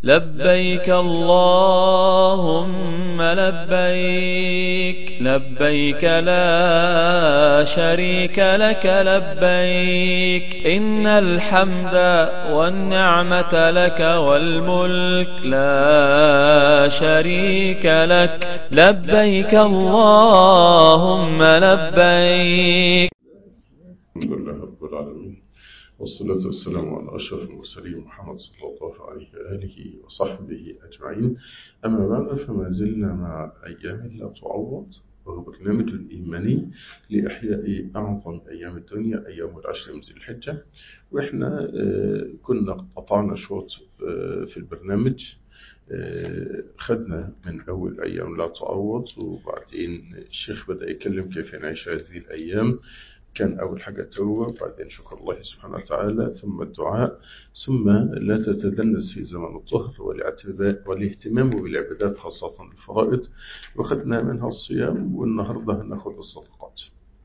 لبيك اللهم لبيك لبيك لا شريك لك لبيك إن الحمد والنعمة لك والملك لا شريك لك لبيك اللهم لبيك الحمد لله رب العالمين والصلاة والسلام على أشرف المرسلين محمد صلى الله عليه وآله وصحبه أجمعين أما بعد فما زلنا مع أيام لا تعوض وهو برنامج الإيماني لإحياء أعظم أيام الدنيا أيام العشر من ذي الحجة وإحنا كنا قطعنا شوط في البرنامج خدنا من أول أيام لا تعوض وبعدين الشيخ بدأ يتكلم كيف نعيش هذه الأيام كان أول حاجة التوبة بعدين شكر الله سبحانه وتعالى ثم الدعاء ثم لا تتدنس في زمن الظهر والاهتمام بالعبادات خاصة الفرائض وخدنا منها الصيام والنهاردة هناخد الصدقات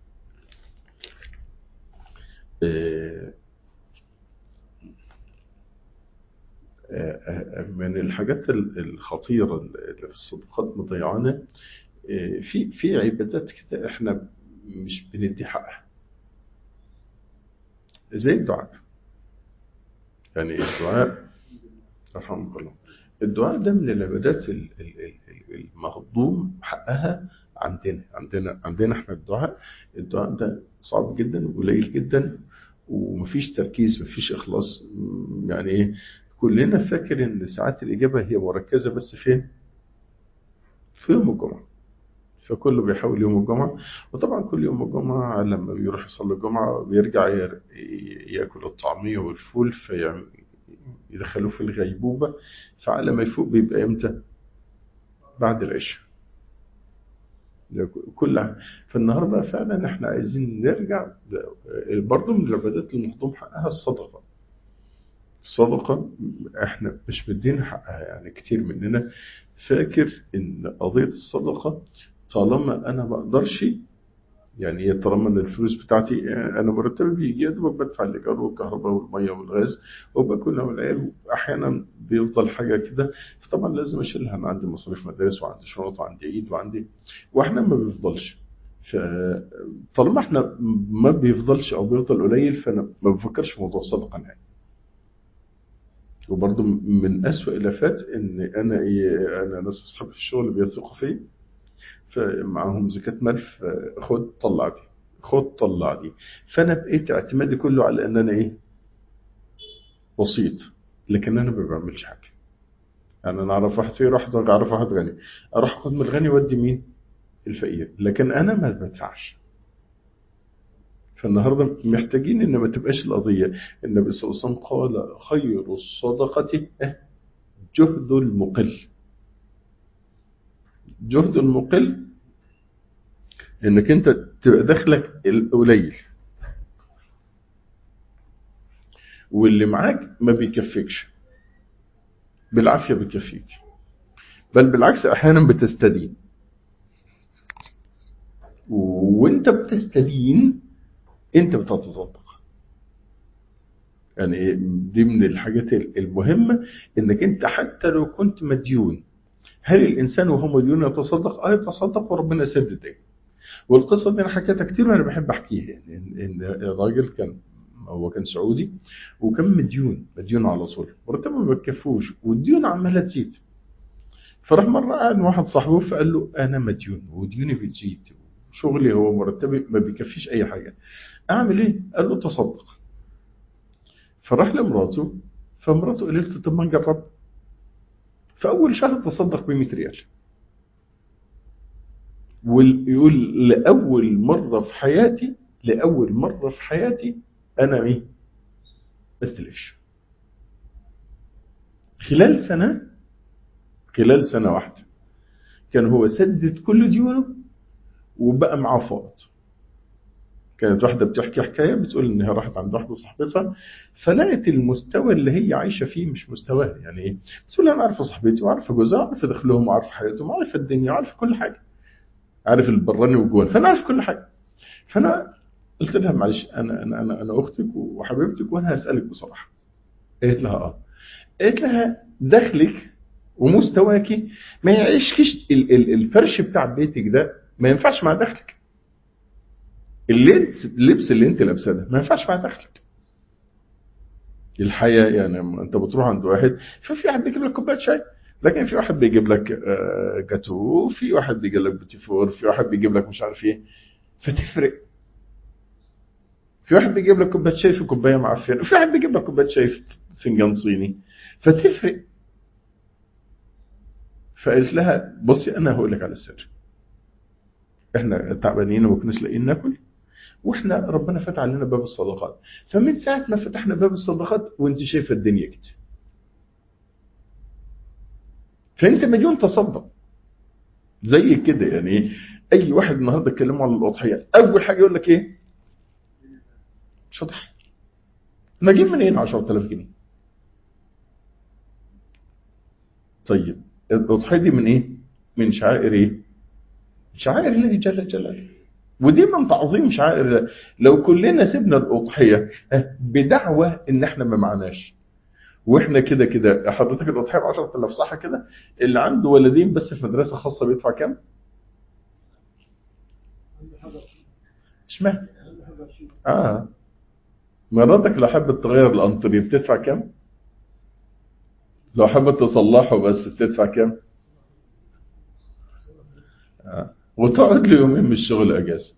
من الحاجات الخطيرة اللي في الصدقات مضيعانا في في عبادات كده احنا مش بندي حقها زي الدعاء يعني الدعاء رحمه الله الدعاء ده من العبادات المهضوم حقها عندنا عندنا عندنا احنا الدعاء الدعاء ده صعب جدا وقليل جدا ومفيش تركيز مفيش اخلاص يعني ايه كلنا فاكر ان ساعات الاجابه هي مركزه بس فين في يوم الجمعه فكله بيحاول يوم الجمعة وطبعا كل يوم الجمعة لما بيروح يصلي الجمعة بيرجع ياكل الطعمية والفول فيدخلوه في الغيبوبة فعلى ما يفوق بيبقى امتى بعد العشاء كل فالنهارده فعلا احنا عايزين نرجع برضه من العبادات المهضوم حقها الصدقه الصدقه احنا مش مدين حقها يعني كتير مننا فاكر ان قضيه الصدقه طالما انا ما اقدرش يعني طالما ان الفلوس بتاعتي انا مرتبي بيجي دوب بدفع الايجار والكهرباء والميه والغاز وباكلها والعيال واحيانا بيفضل حاجه كده فطبعا لازم اشيلها انا عندي مصاريف مدارس وعندي شنط وعندي عيد وعندي واحنا ما بيفضلش فطالما احنا ما بيفضلش او بيفضل قليل فانا ما بفكرش في موضوع الصدقه نهائي وبرضه من أسوأ الافات ان انا إيه انا ناس اصحابي في الشغل بيثقوا فيا فمعاهم زكاة مال خد طلع دي خد طلع دي فأنا بقيت اعتمادي كله على أن أنا إيه بسيط لكن أنا ما بعملش حاجة يعني أنا أعرف واحد فيه راح أعرف واحد غني أروح أخد من الغني وأدي مين الفقير لكن أنا ما بدفعش فالنهاردة محتاجين إن ما تبقاش القضية النبي صلى الله عليه وسلم قال خير الصدقة جهد المقل جهد المقل انك انت تبقى دخلك القليل واللي معاك ما بيكفيكش بالعافيه بيكفيك بل بالعكس احيانا بتستدين وانت بتستدين انت بتتصدق يعني دي من الحاجات المهمه انك انت حتى لو كنت مديون هل الانسان وهو مديون يتصدق؟ اه يتصدق وربنا يسدد ايه. والقصه دي انا حكيتها كتير وانا بحب احكيها يعني ان الراجل كان هو كان سعودي وكان مديون مديون على طول مرتبه ما بيكفوش والديون عماله تزيد فراح مره قعد مع واحد صاحبه فقال له انا مديون وديوني بتزيد شغلي هو مرتبي ما بيكفيش اي حاجه اعمل ايه؟ قال له تصدق فراح لمراته فمراته قالت له طب ما نجرب فأول شهر تصدق ب 100 ريال ويقول لأول مرة في حياتي لأول مرة في حياتي أنا إيه؟ بستلفش خلال سنة خلال سنة واحدة كان هو سدد كل ديونه وبقى معاه فائض كانت واحدة بتحكي حكاية بتقول إنها راحت عند واحدة صاحبتها فلقت المستوى اللي هي عايشة فيه مش مستواها يعني إيه؟ بتقول أنا عارفة صاحبتي وعارفة جوزها وعارفة دخلهم وعارفة حياتهم وعارفة الدنيا وعارفة كل حاجة عارف البراني والجوان فأنا عارف كل حاجة فأنا قلت لها معلش أنا أنا أنا أنا أختك وحبيبتك وأنا هسألك بصراحة قالت لها آه قالت لها دخلك ومستواك ما يعيشكش ال- ال- الفرش بتاع بيتك ده ما ينفعش مع دخلك اللبس اللبس اللي انت لابساه ده ما ينفعش مع دخلك الحياه يعني لما انت بتروح عند واحد ففي واحد بيجيب لك كوبايه شاي لكن في واحد بيجيب لك آه، جاتو في واحد بيجيب لك بوتي فور في واحد بيجيب لك مش عارف ايه فتفرق في واحد بيجيب لك كوبايه شاي في كوبايه معفنه وفي واحد بيجيب لك كوبايه شاي في فنجان صيني فتفرق فقالت لها بصي انا هقول لك على السر احنا تعبانين وما كناش لاقيين ناكل واحنا ربنا فتح علينا باب الصدقات فمن ساعه ما فتحنا باب الصدقات وانت شايفه الدنيا كده فانت مليون تصدق زي كده يعني اي واحد النهارده اتكلموا عن الاضحيه اول حاجه يقول لك ايه مش واضح انا اجيب منين 10000 جنيه طيب الاضحيه دي من ايه من شعائر ايه شعائر الله جل جلاله ودي من تعظيم شعائر الله لو كلنا سيبنا الاضحيه ها، بدعوى ان احنا ما معناش واحنا كده كده حضرتك الاضحيه ب 10000 صح كده اللي عنده ولدين بس في مدرسه خاصه بيدفع كام؟ اشمعنى؟ اه مراتك لو حبت تغير الانطري بتدفع كام؟ لو حبت تصلحه بس بتدفع كام؟ آه. وتقعد له يومين من الشغل اجازه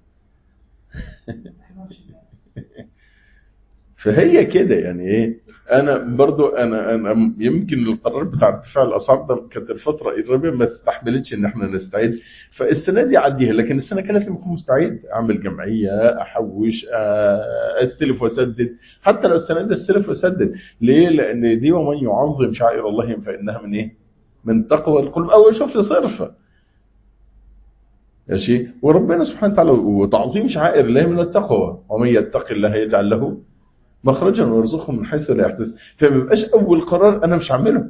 فهي كده يعني ايه انا برضو انا انا يمكن القرار بتاع ارتفاع الاسعار ده كانت الفتره القريبه ما استحملتش ان احنا نستعد فالسنه دي اعديها لكن السنه كان لازم اكون مستعد اعمل جمعيه احوش آه، استلف واسدد حتى لو السنه دي استلف واسدد ليه؟ لان دي ومن يعظم شعائر الله فانها من ايه؟ من تقوى القلوب اول شوف لي صرفه ماشي وربنا سبحانه وتعالى وتعظيم شعائر الله من التقوى ومن يتق الله يجعل له مخرجا ويرزقه من حيث لا يحتسب فما يبقاش اول قرار انا مش هعمله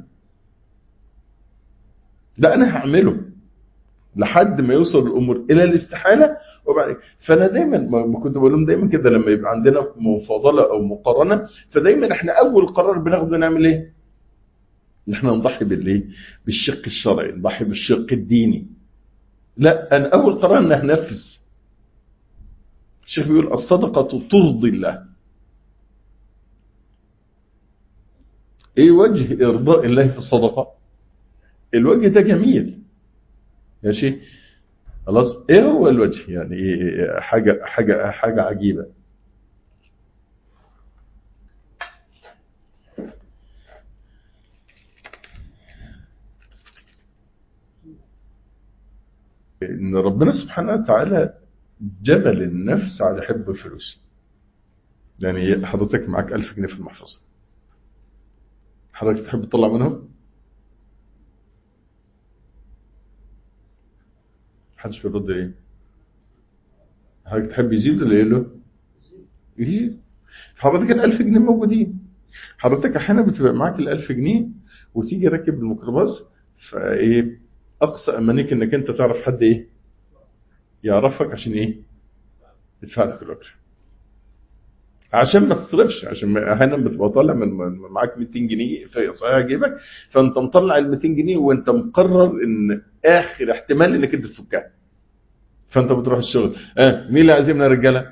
لا انا هعمله لحد ما يوصل الامور الى الاستحاله وبعد فانا دايما ما ما كنت بقول لهم دايما كده لما يبقى عندنا مفاضله او مقارنه فدايما احنا اول قرار بناخده نعمل ايه؟ ان احنا نضحي بالايه؟ بالشق الشرعي نضحي بالشق الديني لا انا اول قرار ان هنفذ الشيخ بيقول الصدقه ترضي الله ايه وجه ارضاء الله في الصدقه الوجه ده جميل ماشي خلاص ايه هو الوجه يعني إيه حاجه حاجه حاجه عجيبه ان ربنا سبحانه وتعالى جبل النفس على حب الفلوس يعني حضرتك معاك 1000 جنيه في المحفظه حضرتك تحب تطلع منهم محدش بيرد ايه حضرتك تحب يزيد ولا ايه له يزيد حضرتك ال 1000 جنيه موجودين حضرتك احيانا بتبقى معاك ال 1000 جنيه وتيجي راكب الميكروباص فايه اقصى امانيك انك انت تعرف حد ايه يعرفك عشان ايه يدفع لك الاجر عشان ما تصرفش عشان ما- احيانا بتبقى طالع من من- معاك 200 جنيه في صحيح جيبك فانت مطلع ال 200 جنيه وانت مقرر ان اخر احتمال انك انت تفكها فانت بتروح الشغل اه مين اللي عازمنا يا رجاله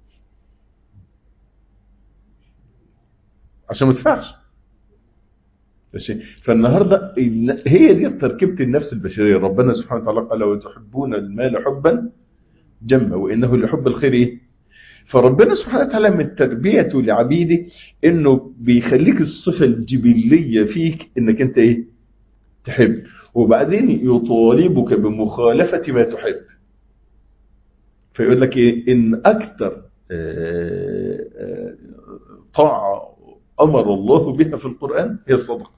عشان ما تدفعش ماشي فالنهارده الن- هي دي تركيبه النفس البشريه ربنا سبحانه وتعالى قال وتحبون المال حبا جما وانه لحب الخير ايه فربنا سبحانه وتعالى من تربيته لعبيده انه بيخليك الصفه الجبليه فيك انك انت ايه تحب وبعدين يطالبك بمخالفه ما تحب فيقول لك ايه ان اكثر آه، آه، طاعه امر الله بها في القران هي الصدقه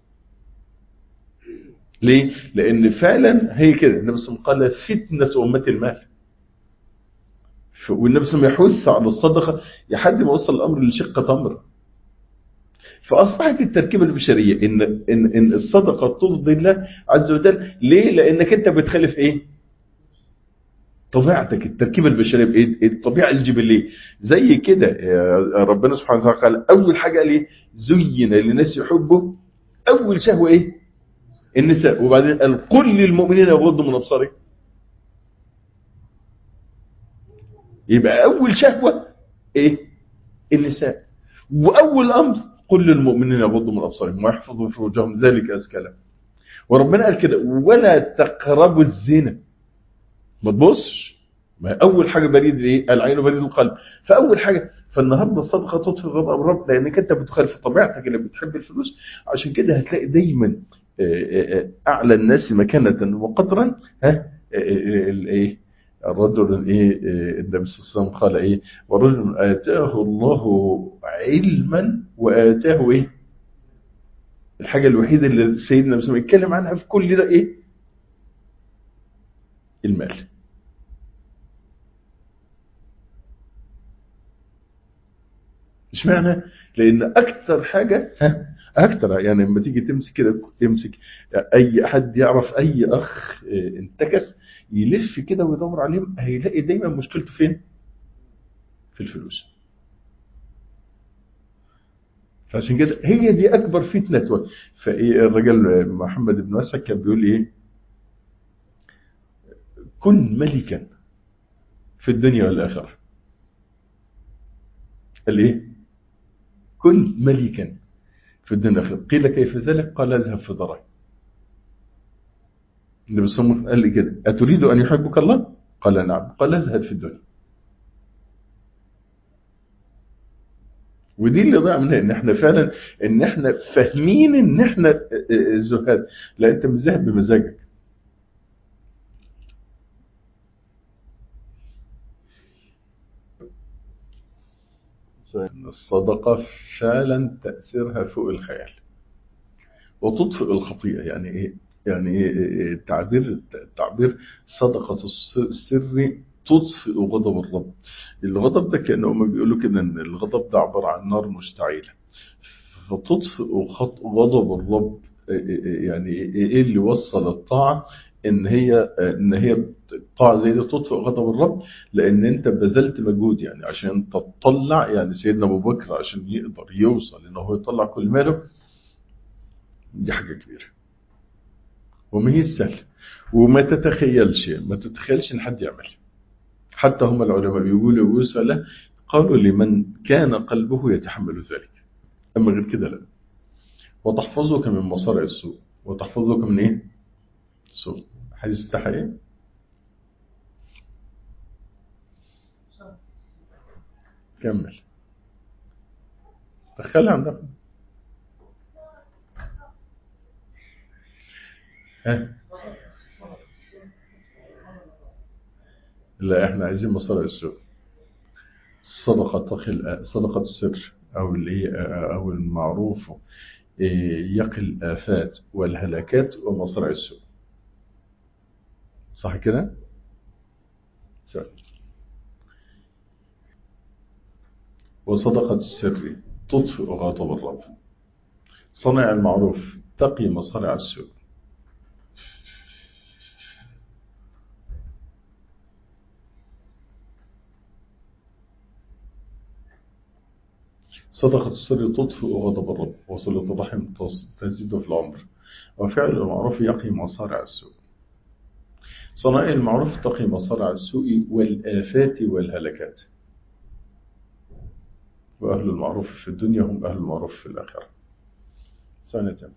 ليه؟ لأن فعلا هي كده النبي صلى الله عليه وسلم قال فتنة أمة المال ف- والنبي صلى الله عليه وسلم يحث على الصدقة لحد ما وصل الأمر لشق تمر فأصبحت التركيبة البشرية إن إن إن الصدقة ترضي الله عز وجل ليه؟ لأنك أنت بتخالف إيه؟ طبيعتك التركيبة البشرية بإيه؟ الطبيعة الجبلية زي كده يا ربنا سبحانه وتعالى قال أول حاجة قال إيه؟ زين للناس يحبوا اول شهوه ايه النساء وبعدين قال قل للمؤمنين يغضوا من ابصارهم يبقى اول شهوه ايه النساء واول امر قل للمؤمنين يغضوا من ابصارهم ويحفظوا فروجهم ذلك ازكى لهم وربنا قال كده ولا تقربوا الزنا ما تبصش ما اول حاجه بريد ايه العين بريد القلب فاول حاجه فالنهارده الصدقه تطفي غضب الرب لانك انت بتخالف طبيعتك اللي بتحب الفلوس عشان كده هتلاقي دايما اعلى الناس مكانه وقدرا ها الايه الرجل ايه النبي صلى الله عليه وسلم قال ايه ورجل اتاه الله علما واتاه ايه الحاجه الوحيده اللي سيدنا مسلم يتكلم عنها في كل ده ايه المال مش معنى لان اكتر حاجه ها اكتر يعني لما تيجي تمسك كده تمسك اي حد يعرف اي اخ انتكس يلف كده ويدور عليهم هيلاقي دايما مشكلته فين في الفلوس فعشان كده هي دي اكبر فتنه فايه الرجل محمد بن مسعد كان بيقول ايه كن ملكا في الدنيا والاخره قال ايه كن ملكا في الدنيا والآخرة قيل كيف ذلك قال اذهب في ضرعي النبي صلى الله عليه وسلم قال لي كده أتريد أن يحبك الله قال نعم قال اذهب في الدنيا ودي اللي ضاع منها ان احنا فعلا ان احنا فاهمين ان احنا الزهاد لا انت مش ذاهب بمزاجك الصدقة فعلا تأثيرها فوق الخيال وتطفئ الخطيئة يعني ايه يعني ايه تعبير تعبير صدقة السر تطفئ غضب الرب الغضب ده كأنه هم بيقولوا كده ان الغضب ده عبارة عن نار مشتعلة فتطفئ غضب الرب يعني ايه اللي وصل الطاعة ان هي ان هي الطاعه زي دي تطفئ غضب الرب لان انت بذلت مجهود يعني عشان تطلع يعني سيدنا ابو بكر عشان يقدر يوصل ان هو يطلع كل ماله دي حاجه كبيره وما هي سهله وما تتخيلش ما تتخيلش ان حد يعمل حتى هم العلماء بيقولوا يوسف قالوا لمن كان قلبه يتحمل ذلك اما غير كده لا وتحفظك من مصارع السوء وتحفظك من ايه السوء حديث بتاعها ايه كمل دخلها عندك ها لا احنا عايزين مصارع السوء صدقة تقي صدقة السر او اللي هي او المعروف يقي الآفات والهلكات ومصارع السوء صح كده؟ سؤال وصدقة السر تطفئ غضب الرب صنع المعروف تقي مصارع السوء صدقة السر تطفئ غضب الرب وصلة الرحم تزيد في العمر وفعل المعروف يقي مصارع السوء صنائع المعروف تقي مصارع السوء والآفات والهلكات وأهل المعروف في الدنيا هم أهل المعروف في الآخرة سنة تمر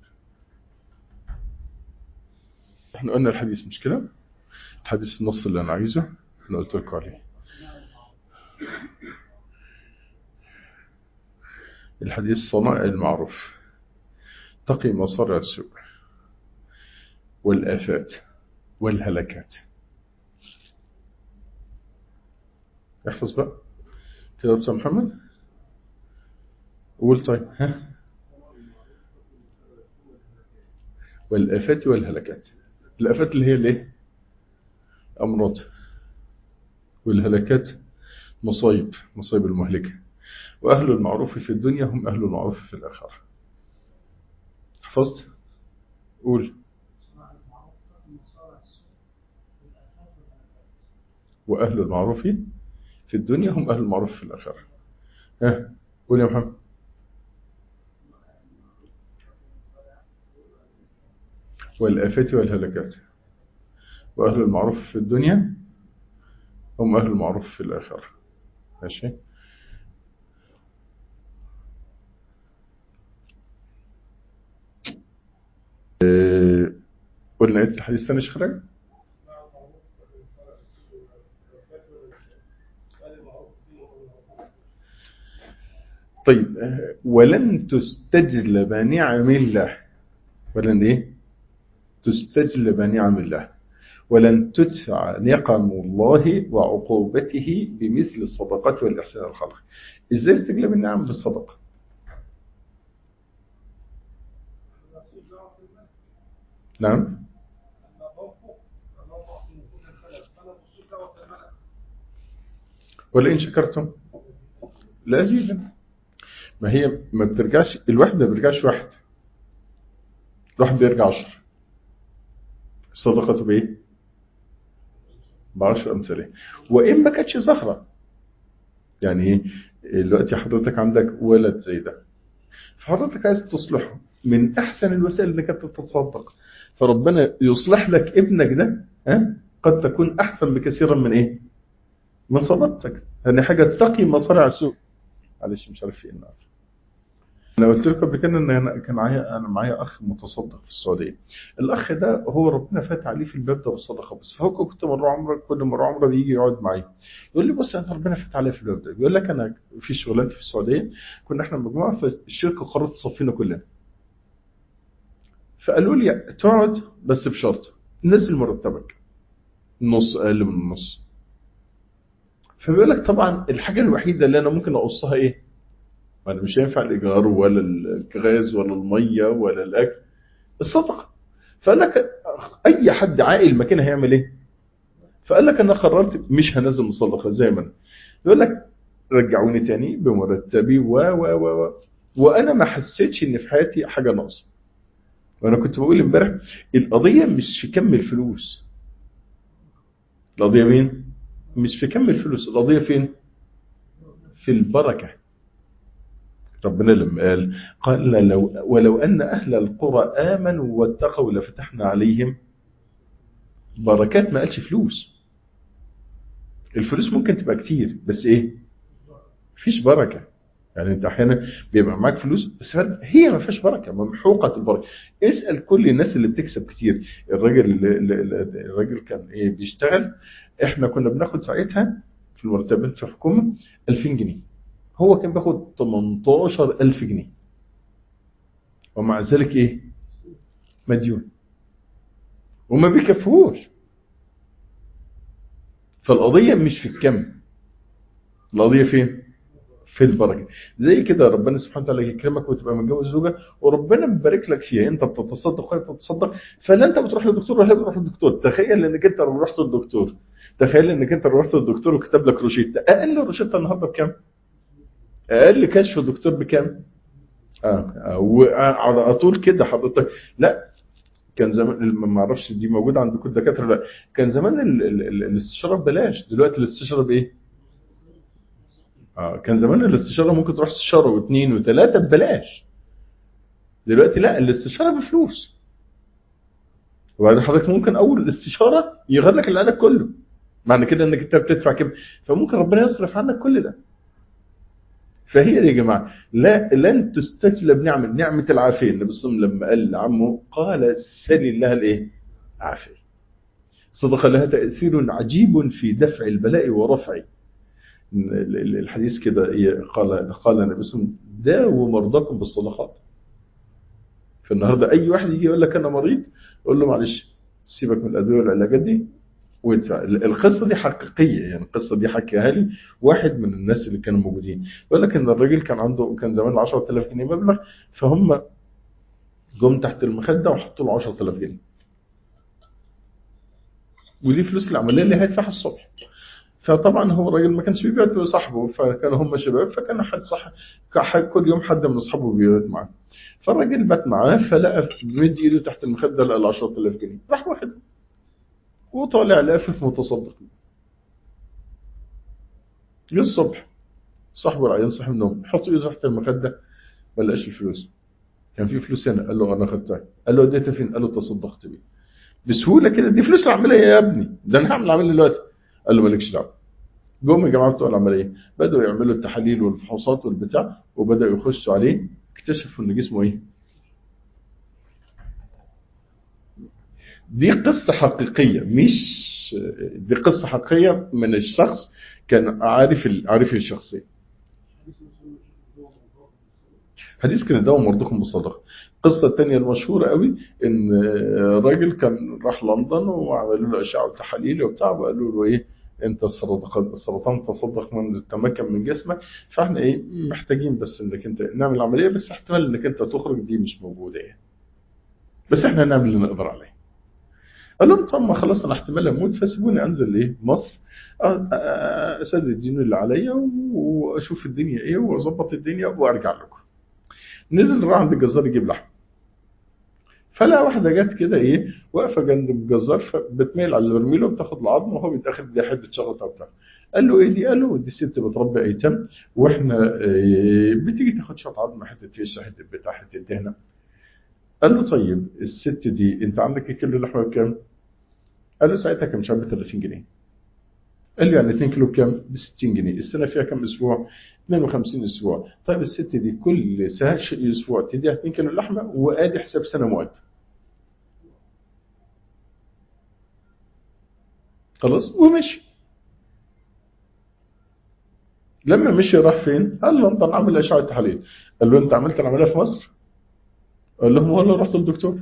احنا قلنا الحديث مش كده الحديث النص اللي أنا عايزه أنا قلت لكم عليه الحديث صنائع المعروف تقي مصارع السوء والآفات والهلكات احفظ بقى كده بتاع محمد قول طيب ها والآفات والهلكات الآفات اللي هي الايه أمراض والهلكات مصايب مصايب المهلكة وأهل المعروف في الدنيا هم أهل المعروف في الآخرة حفظت قول وأهل المعروف في الدنيا هم أهل المعروف في الآخرة ها قول يا محمد والآفات والهلكات وأهل المعروف في الدنيا هم أهل المعروف في الآخرة ماشي آه، قلنا ايه الحديث تاني شخرج طيب آه، ولن تستجلب نعم الله ولن ايه تستجلب نعم الله ولن تدفع نقم الله وعقوبته بمثل الصدقات والإحسان الخلق ازاي استجلب النعم بالصدقة نعم ولئن شكرتم لازيدا ما هي ما بترجعش الواحد ما بيرجعش واحد الواحد بيرجع عشر الصدقة بإيه؟ بعشر أمثالها وإن ما كانتش زهرة يعني إيه؟ دلوقتي حضرتك عندك ولد زي ده فحضرتك عايز تصلحه من أحسن الوسائل إنك أنت تتصدق فربنا يصلح لك ابنك ده ها قد تكون أحسن بكثيرا من إيه؟ من صدقتك يعني حاجة تقي مصارع السوق معلش مش عارف في إيه الناس انا قلت لكم قبل كده ان انا كان معايا انا معايا اخ متصدق في السعوديه الاخ ده هو ربنا فات عليه في الباب ده بالصدقه بس فهو كنت مره عمره كل مره عمره بيجي يقعد معايا يقول لي بص انا ربنا فات عليا في الباب ده بيقول لك انا في شغلانتي في السعوديه كنا احنا مجموعه فالشركه قررت تصفينا كلنا فقالوا لي تقعد بس بشرط نزل مرتبك نص اقل من النص فبيقول لك طبعا الحاجه الوحيده اللي انا ممكن اقصها ايه ما انا مش هينفع الايجار ولا الغاز ولا الميه ولا الاكل الصدقه فقال لك اي حد عاقل مكانه هيعمل ايه فقال لك انا قررت مش هنزل الصدقه زي ما انا يقول لك رجعوني تاني بمرتبي و و و و وانا ما حسيتش ان في حياتي حاجه ناقصه وانا كنت بقول امبارح القضيه مش في كم الفلوس القضيه مين مش في كم الفلوس القضيه فين في البركه ربنا لما قال قال لو ولو أن أهل القرى آمنوا واتقوا لفتحنا عليهم بركات ما قالش فلوس الفلوس ممكن تبقى كتير بس ايه مفيش بركة يعني انت احيانا بيبقى معاك فلوس بس هي ما فيهاش بركه ممحوقه البركه اسال كل الناس اللي بتكسب كتير الراجل اللي الراجل كان ايه بيشتغل احنا كنا بناخد ساعتها في المرتبات في الحكومه 2000 جنيه هو كان بياخد 18000 جنيه ومع ذلك ايه مديون وما بيكفوش فالقضية مش في الكم القضية فين في البركة زي كده ربنا سبحانه وتعالى يكرمك وتبقى متجوز زوجة وربنا مبارك لك فيها انت بتتصدق وهي بتتصدق فلا انت بتروح للدكتور ولا بتروح للدكتور تخيل انك انت لو رحت للدكتور تخيل انك انت لو رحت للدكتور وكتب لك روشته اقل روشته النهارده بكام اقل كشف الدكتور بكام اه وعلى طول كده حضرتك لا كان زمان ما اعرفش دي موجوده عند كل الدكاتره لا كان زمان ال ال ال الاستشاره ببلاش دلوقتي الاستشاره بايه اه كان زمان الاستشاره ممكن تروح استشاره واثنين وثلاثه ببلاش دلوقتي لا الاستشاره بفلوس وبعدين حضرتك ممكن اول الاستشاره يغير لك العلاج كله معنى كده انك انت بتدفع كده فممكن ربنا يصرف عنك كل ده فهي دي يا جماعه لا لن تستجلب نعمه نعمه العافيه النبي صلى الله عليه وسلم لما قال لعمه قال سل الله الايه؟ عافيه. صدق لها تاثير عجيب في دفع البلاء ورفعه. الحديث كده قال قال النبي صلى الله عليه وسلم داووا مرضاكم بالصدقات. فالنهارده اي واحد يجي يقول لك انا مريض قول له معلش سيبك من الادويه والعلاجات دي ويدفع القصه دي حقيقيه يعني القصه دي حكيها لي واحد من الناس اللي كانوا موجودين يقول لك ان الراجل كان عنده كان زمان 10000 جنيه مبلغ فهم جم تحت المخده وحطوا له 10000 جنيه ودي فلوس العمليه اللي هيدفعها الصبح فطبعا هو الراجل ما كانش بيبيع صاحبه فكانوا هم شباب فكان حد صح كل يوم حد من اصحابه بيبات معاه فالراجل بات معاه فلقى مد ايده تحت المخده لقى ال 10000 جنيه راح واخدها وطالع لافف متصدق جه الصبح صاحبه العيان صاحب النوم حط ايده تحت المخده ما لقاش الفلوس كان في فلوس هنا قال له انا خدتها قال له اديتها فين قال له تصدقت بيه بسهوله كده دي فلوس العمليه يا ابني ده انا هعمل عمليه دلوقتي قال له مالكش دعوه جم الجماعه بتوع العمليه بداوا يعملوا التحاليل والفحوصات والبتاع وبداوا يخشوا عليه اكتشفوا ان جسمه ايه دي قصة حقيقية مش دي قصة حقيقية من الشخص كان عارف ال- عارف الشخصية حديث كان دواء مرضكم بالصدقة القصة الثانية المشهورة قوي ان راجل كان راح لندن وعملوا له اشعة وتحاليل وبتاع وقالوا له ايه انت السرطان السرطان تصدق من تمكن من جسمك فاحنا ايه محتاجين بس انك انت نعمل عملية بس احتمال انك انت تخرج دي مش موجودة يعني بس احنا نعمل اللي نقدر عليه قال لهم طب ما خلاص انا احتمال اموت فسيبوني انزل ايه مصر أ- أ- اسدد الدين اللي عليا واشوف الدنيا ايه واظبط الدنيا وارجع لكم نزل راح عند الجزار يجيب لحم فلقى واحده جت كده ايه واقفه جنب الجزار فبتميل على البرميل وبتاخد العظم وهو بيتاخد دي حته شغله بتاع قال له ايه دي؟ قال له دي ست بتربي ايتام واحنا إيه بتيجي تاخد شويه عظم حته فيش حته بتاع حته دهنه قال له طيب الست دي انت عندك كيلو لحمه بكام؟ قال له ساعتها كان مش عارف 30 جنيه قال له يعني 2 كيلو بكام؟ ب 60 جنيه السنه فيها كام اسبوع؟ 52 اسبوع طيب الست دي كل سنه اسبوع تديها 2 كيلو لحمه وادي حساب سنه مؤدب خلاص ومشي لما مشي راح فين؟ قال له انت عامل اشعه تحاليل قال له انت عملت العمليه في مصر؟ قال لهم والله رحت للدكتور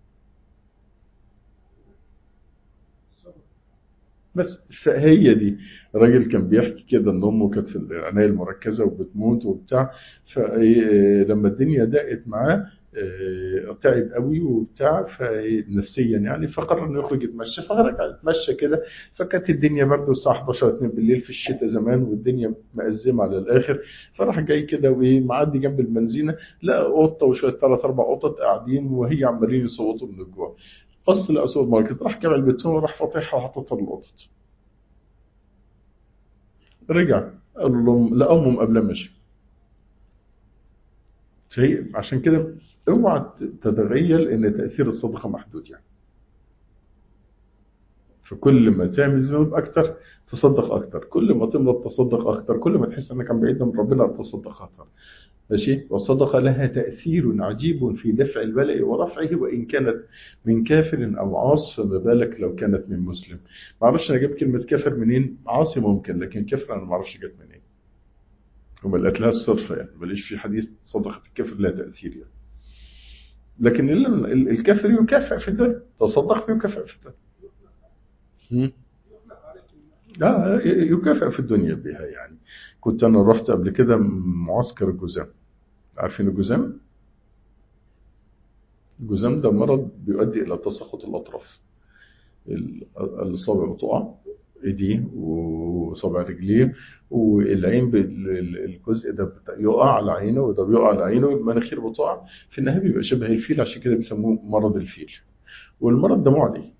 بس فهي دي الراجل كان بيحكي كده ان امه كانت في العنايه المركزه وبتموت وبتاع فلما الدنيا ضاقت معاه آه، تعب قوي وبتاع فنفسيا يعني فقرر انه يخرج يتمشى فخرج يتمشى كده فكانت الدنيا برضه الساعه 11 2 بالليل في الشتاء زمان والدنيا مأزمه على الاخر فراح جاي كده وايه معدي جنب البنزينه لقى قطه وشويه ثلاث اربع قطط قاعدين وهي عمالين يصوتوا من الجوع بص لقى سوبر ماركت راح جاب علبتهم وراح فاتحها وحاططها للقطط رجع قال لهم لقاهم قبل ما مشي فهي عشان كده اوعى تتخيل ان تاثير الصدقه محدود يعني فكل ما تعمل ذنوب اكتر تصدق اكتر كل ما تمرض تصدق اكتر كل ما تحس انك عم بعيد من ربنا تصدق اكتر ماشي والصدقه لها تاثير عجيب في دفع البلاء ورفعه وان كانت من كافر او عاص فما بالك لو كانت من مسلم ما اعرفش انا جبت كلمه كافر منين عاصي ممكن لكن كافر انا ما اعرفش جت منين وما لقيت لها الصرفه يعني ماليش في حديث صدقه الكافر لها تاثير يعني لكن ال- ال- الكافر يكافئ في الدنيا تصدق يكافئ في الدنيا هم؟ لا يكافئ في الدنيا بها يعني كنت انا رحت قبل كده معسكر الجزام عارفين الجزام الجزام ده مرض بيؤدي الى تساقط الاطراف ال- الاصابع بتقع ايديه وصابع رجليه والعين بال- ال- الجزء ده بت- يقع على عينه وده بيقع على عينه المناخير بتقع في النهايه بيبقى شبه الفيل عشان كده بيسموه مرض الفيل والمرض ده معدي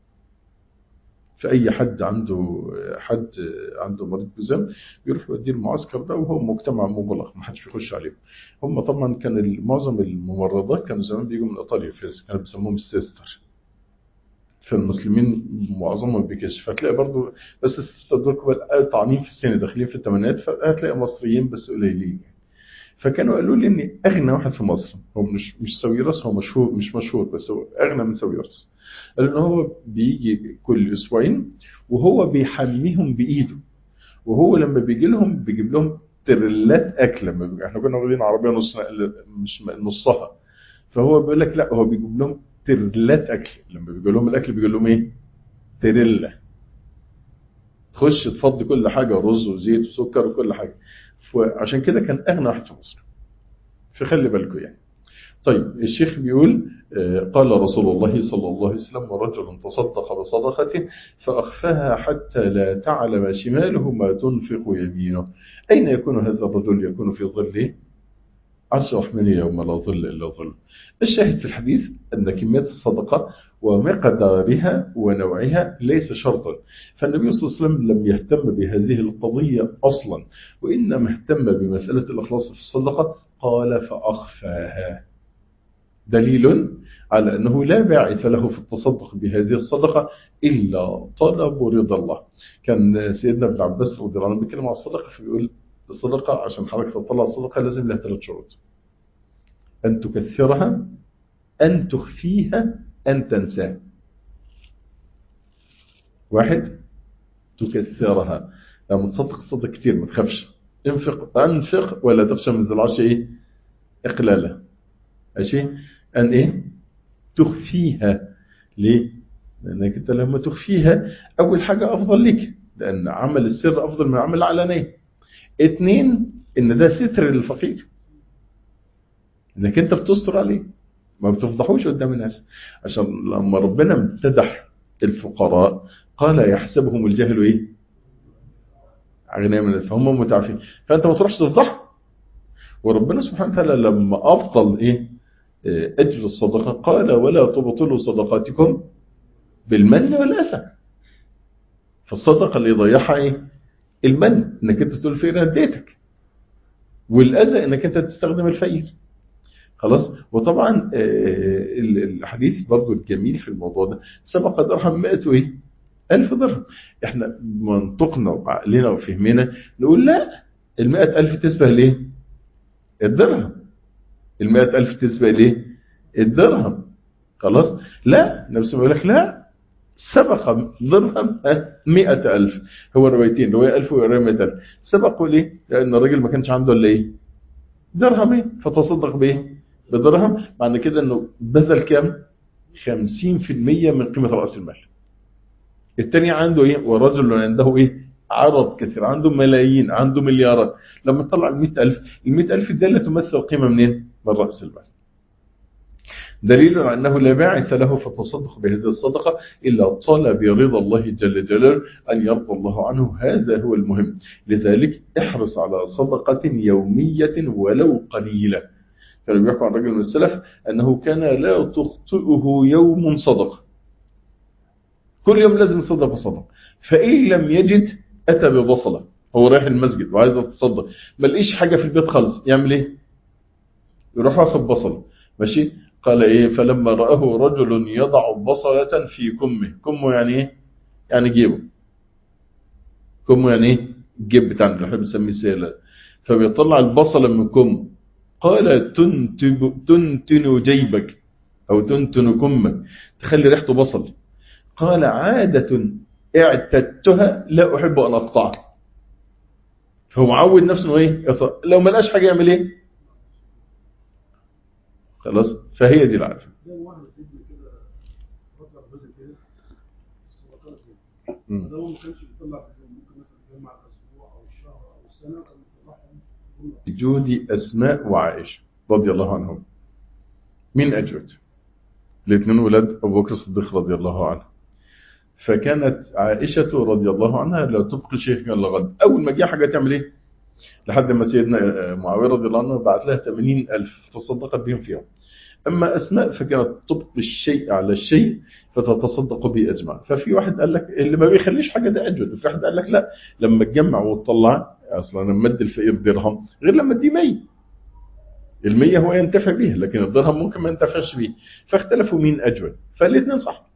فأي حد عنده حد عنده مريض جزام بيروح يوديه المعسكر ده وهو مجتمع مغلق ما حدش بيخش عليه هم طبعا كان ال- معظم الممرضات كانوا زمان بيجوا من ايطاليا في كانوا بيسموهم السيستر فالمسلمين معظمهم بيكشف فتلاقي برضو بس السيستر دول كبار طعنين في السن داخلين في الثمانينات فهتلاقي مصريين بس قليلين يعني. فكانوا قالوا لي ان اغنى واحد في مصر هو مش مش ساويرس هو مشهور مش مشهور بس هو اغنى من ساويرس قالوا ان هو بيجي كل اسبوعين وهو بيحميهم بايده وهو لما بيجي لهم بيجيب لهم تريلات اكل لما بيجي. احنا كنا واخدين عربيه نص مش نصها فهو بيقول لك لا هو بيجيب لهم تريلات اكل لما بيجي لهم الاكل بيجي لهم ايه؟ تريلا تخش تفضي كل حاجه رز وزيت وسكر وكل حاجه فعشان كده كان اغنى واحد في مصر فخلي بالكم يعني طيب الشيخ بيقول آه، قال رسول الله صلى الله عليه وسلم ورجل تصدق بصدقة فأخفاها حتى لا تعلم شماله ما تنفق يمينه أين يكون هذا الرجل يكون في ظله عرش الرحمن يوم لا ظل إلا ظل الشاهد في الحديث أن كمية الصدقة ومقدارها ونوعها ليس شرطا فالنبي صلى الله عليه وسلم لم يهتم بهذه القضية أصلا وإنما اهتم بمسألة الإخلاص في الصدقة قال فأخفاها دليل على أنه لا باعث له في التصدق بهذه الصدقة إلا طلب رضا الله كان سيدنا ابن عباس رضي الله عنه بيتكلم عن الصدقة فبيقول الصدقة عشان حضرتك تطلع الصدقة لازم لها ثلاث شروط أن تكثرها أن تخفيها أن تنساها واحد تكثرها لما تصدق تصدق كتير ما تخافش انفق انفق ولا تخشى من ذي العرش ايه اقلالا ماشي ان ايه تخفيها ليه لانك انت لما تخفيها اول حاجه افضل لك لان عمل السر افضل من عمل العلانيه اتنين ان ده ستر للفقير انك انت بتستر عليه ما بتفضحوش قدام الناس عشان لما ربنا امتدح الفقراء قال يحسبهم الجهل ايه اغنياء من فهم متعافين فانت ما تروحش تفضحهم وربنا سبحانه وتعالى لما ابطل ايه اجر الصدقه قال ولا تبطلوا صدقاتكم بالمن والاذى فالصدقه اللي يضيعها ايه المن انك انت تقول فين اديتك والاذى انك انت تستخدم الفقير خلاص وطبعا الحديث برضو الجميل في الموضوع ده سبق درهم 100 وايه ألف درهم احنا منطقنا وعقلنا وفهمنا نقول لا المائة ألف تسبه ليه الدرهم المائة ألف تسبه ليه الدرهم خلاص لا نفس ما يقول لك لا سبق درهم مئة ألف هو روايتين رواية ألف ورواية مئة ألف سبقوا ليه لأن الراجل ما كانش عنده إلا إيه درهمين فتصدق بإيه بدرهم معنى كده أنه بذل كام 50% من قيمة رأس المال التاني عنده ايه ورجل عنده ايه عرض كثير عنده ملايين عنده مليارات لما تطلع ال ألف ال ألف دي اللي تمثل قيمة منين من رأس المال دليل على أنه لا باعث له في التصدق بهذه الصدقة إلا طلب رضا الله جل جلاله أن يرضى الله عنه هذا هو المهم لذلك احرص على صدقة يومية ولو قليلة كانوا بيحكوا عن رجل من السلف أنه كان لا تخطئه يوم صدقه كل يوم لازم يتصدق بصدقه فإن لم يجد أتى ببصلة هو رايح المسجد وعايز يتصدق ما لقيش حاجة في البيت خالص يعمل إيه يروح ياخد بصلة ماشي قال إيه فلما رآه رجل يضع بصلة في كمه كمه يعني إيه يعني جيبه كمه يعني إيه الجيب بتاعنا اللي احنا بنسميه سيلة فبيطلع البصلة من كمه قال تنتن, تنتن جيبك أو تنتن كمك تخلي ريحته بصل قال عادة اعتدتها لا أحب أن أقطعها فهو معود نفسه انه ايه لو ما لقاش حاجة يعمل ايه خلاص فهي دي العادة جودي أسماء وعائشة رضي الله عنهم مين أجود الاثنين ولاد أبو بكر الصديق رضي الله عنه فكانت عائشة رضي الله عنها لا تبقي شيئا لغد أول ما جه حاجة تعمل إيه لحد ما سيدنا معاوية رضي الله عنه بعت لها 80 ألف تصدقت بهم فيهم أما أسماء فكانت تبقي الشيء على الشيء فتتصدق به أجمع ففي واحد قال لك اللي ما بيخليش حاجة ده أجود وفي واحد قال لك لا لما تجمع وتطلع أصلا لما ادي الفقير درهم غير لما ادي 100 المية هو ينتفع به لكن الدرهم ممكن ما ينتفعش به فاختلفوا مين أجود فالاثنين صح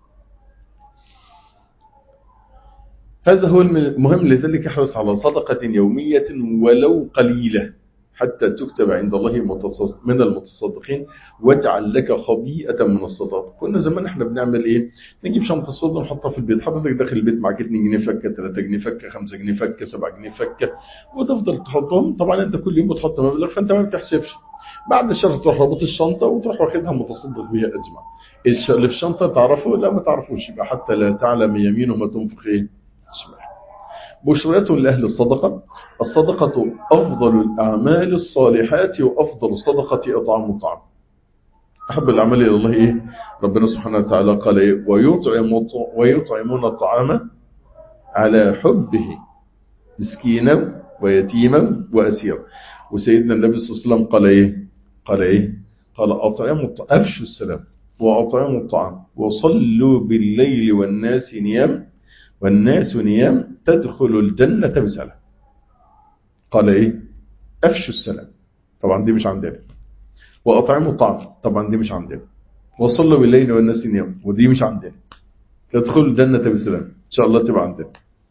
هذا هو المهم لذلك احرص على صدقة يومية ولو قليلة حتى تكتب عند الله من المتصدقين واجعل لك خبيئة من الصدقات كنا زمان احنا بنعمل ايه نجيب شنطة صدقة نحطها في البيت حضرتك داخل البيت معاك 2 جنيه فكة 3 جنيه فكة 5 جنيه فكة 7 جنيه فكة وتفضل تحطهم طبعا انت كل يوم بتحط مبلغ فانت ما بتحسبش بعد الشهر تروح رابط الشنطة وتروح واخدها متصدق بها اجمع اللي في الشنطة تعرفه لا ما تعرفوش يبقى حتى لا تعلم يمينه ما تنفق ايه شمال بشرة لأهل الصدقة الصدقة أفضل الأعمال الصالحات وأفضل الصدقة إطعام الطعام أحب الأعمال إلى الله إيه ربنا سبحانه وتعالى قال إيه ويطعم ويطعمون الطعام على حبه مسكينا ويتيما وأسيرا وسيدنا النبي صلى الله عليه وسلم قال إيه قال إيه قال أطعموا الطعام أفشوا السلام وأطعموا الطعام وصلوا بالليل والناس نيام والناس نيام تدخل الجنة بسلام قال ايه افشوا السلام طبعا دي مش عندنا وأطعموا الطعام طبعا دي مش عندنا وصلوا بالليل والناس نيام ودي مش عندنا تدخل الجنة بسلام إن شاء الله تبقى عندنا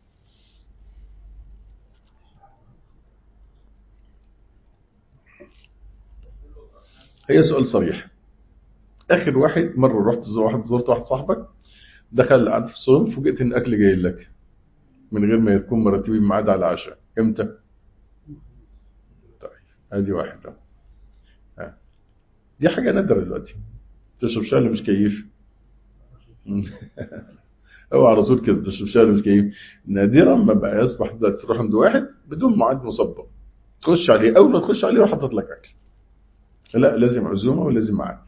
هي سؤال صريح آخر واحد مرة رحت زو واحد زرت واحد صاحبك دخل قعدت في الصالون فوجئت إن الأكل جاي لك من غير ما يكون مرتبين ميعاد على العشاء إمتى؟ طيب ادي واحدة ها. دي حاجة نادرة دلوقتي تشرب شاي اللي مش كيف اوعى على طول كده تشرب شاي اللي مش كيف نادرا ما بقى يصبح دلوقتي تروح عند واحد بدون ميعاد مسبق تخش عليه اول ما تخش عليه يروح حاطط لك اكل لا لازم عزومه ولازم ميعاد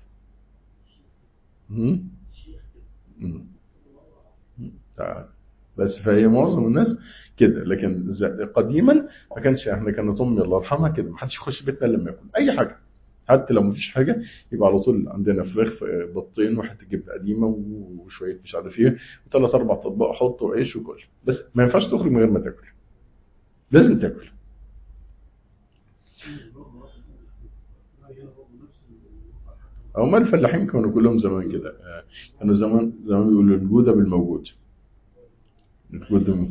مم. مم. تعال. بس فهي معظم الناس كده لكن ز- قديما ما كانش احنا كانت امي الله يرحمها كده ما حدش يخش بيتنا إلا لما ياكل اي حاجه حتى لو ما فيش حاجه يبقى على طول عندنا فراخ في بطين وحته جبنه قديمه وشويه مش عارف ايه وثلاث اربع اطباق حط وعيش وكل بس ما ينفعش تخرج من غير ما تاكل لازم تاكل او ما الفلاحين كانوا كلهم زمان كده آه، كانوا زمان زمان بيقولوا الجوده بالموجود الجوده بالم-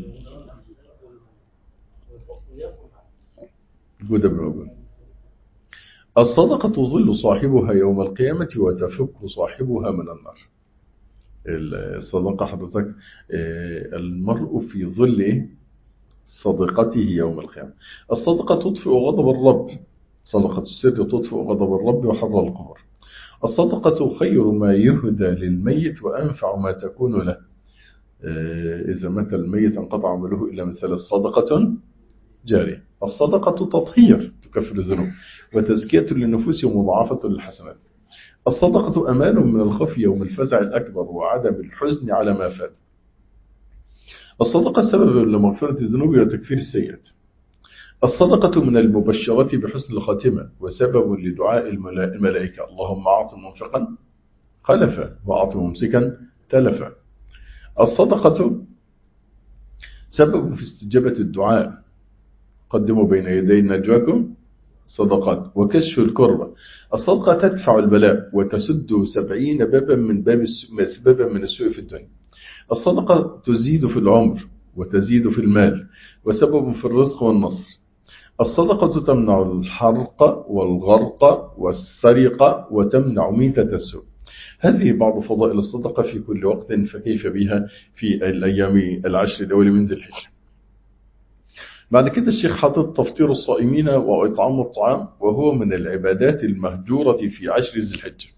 الجوده بالموجود الصدقة تظل صاحبها يوم القيامة وتفك صاحبها من النار الصدقة حضرتك آه، المرء في ظل إيه؟ صدقته يوم القيامة الصدقة تطفئ غضب الرب صدقة السر تطفئ غضب الرب وحر القبر الصدقة خير ما يهدى للميت وأنفع ما تكون له آه، إذا مات الميت انقطع عمله إلا مثل صدقة جارية الصدقة تطهير تكفر الذنوب وتزكية للنفوس ومضاعفة للحسنات الصدقة أمان من الخفي يوم الفزع الأكبر وعدم الحزن على ما فات الصدقة سبب لمغفرة الذنوب وتكفير السيئات الصدقة من المبشرات بحسن الخاتمة وسبب لدعاء الملا- الملائكة اللهم أعط منفقا خلفا وأعط ممسكا تلفا الصدقة سبب في استجابة الدعاء قدموا بين يدي نجواكم صدقات وكشف الكربة الصدقة تدفع البلاء وتسد سبعين بابا من باب الس- بابا من السوء في الدنيا الصدقة تزيد في العمر وتزيد في المال وسبب في الرزق والنصر الصدقة تمنع الحرق والغرق والسرقة وتمنع ميتة السوء هذه بعض فضائل الصدقة في كل وقت فكيف بها في الأيام العشر الأول من ذي الحجة بعد كده الشيخ حاطط تفطير الصائمين وإطعام الطعام وهو من العبادات المهجورة في عشر ذي الحجة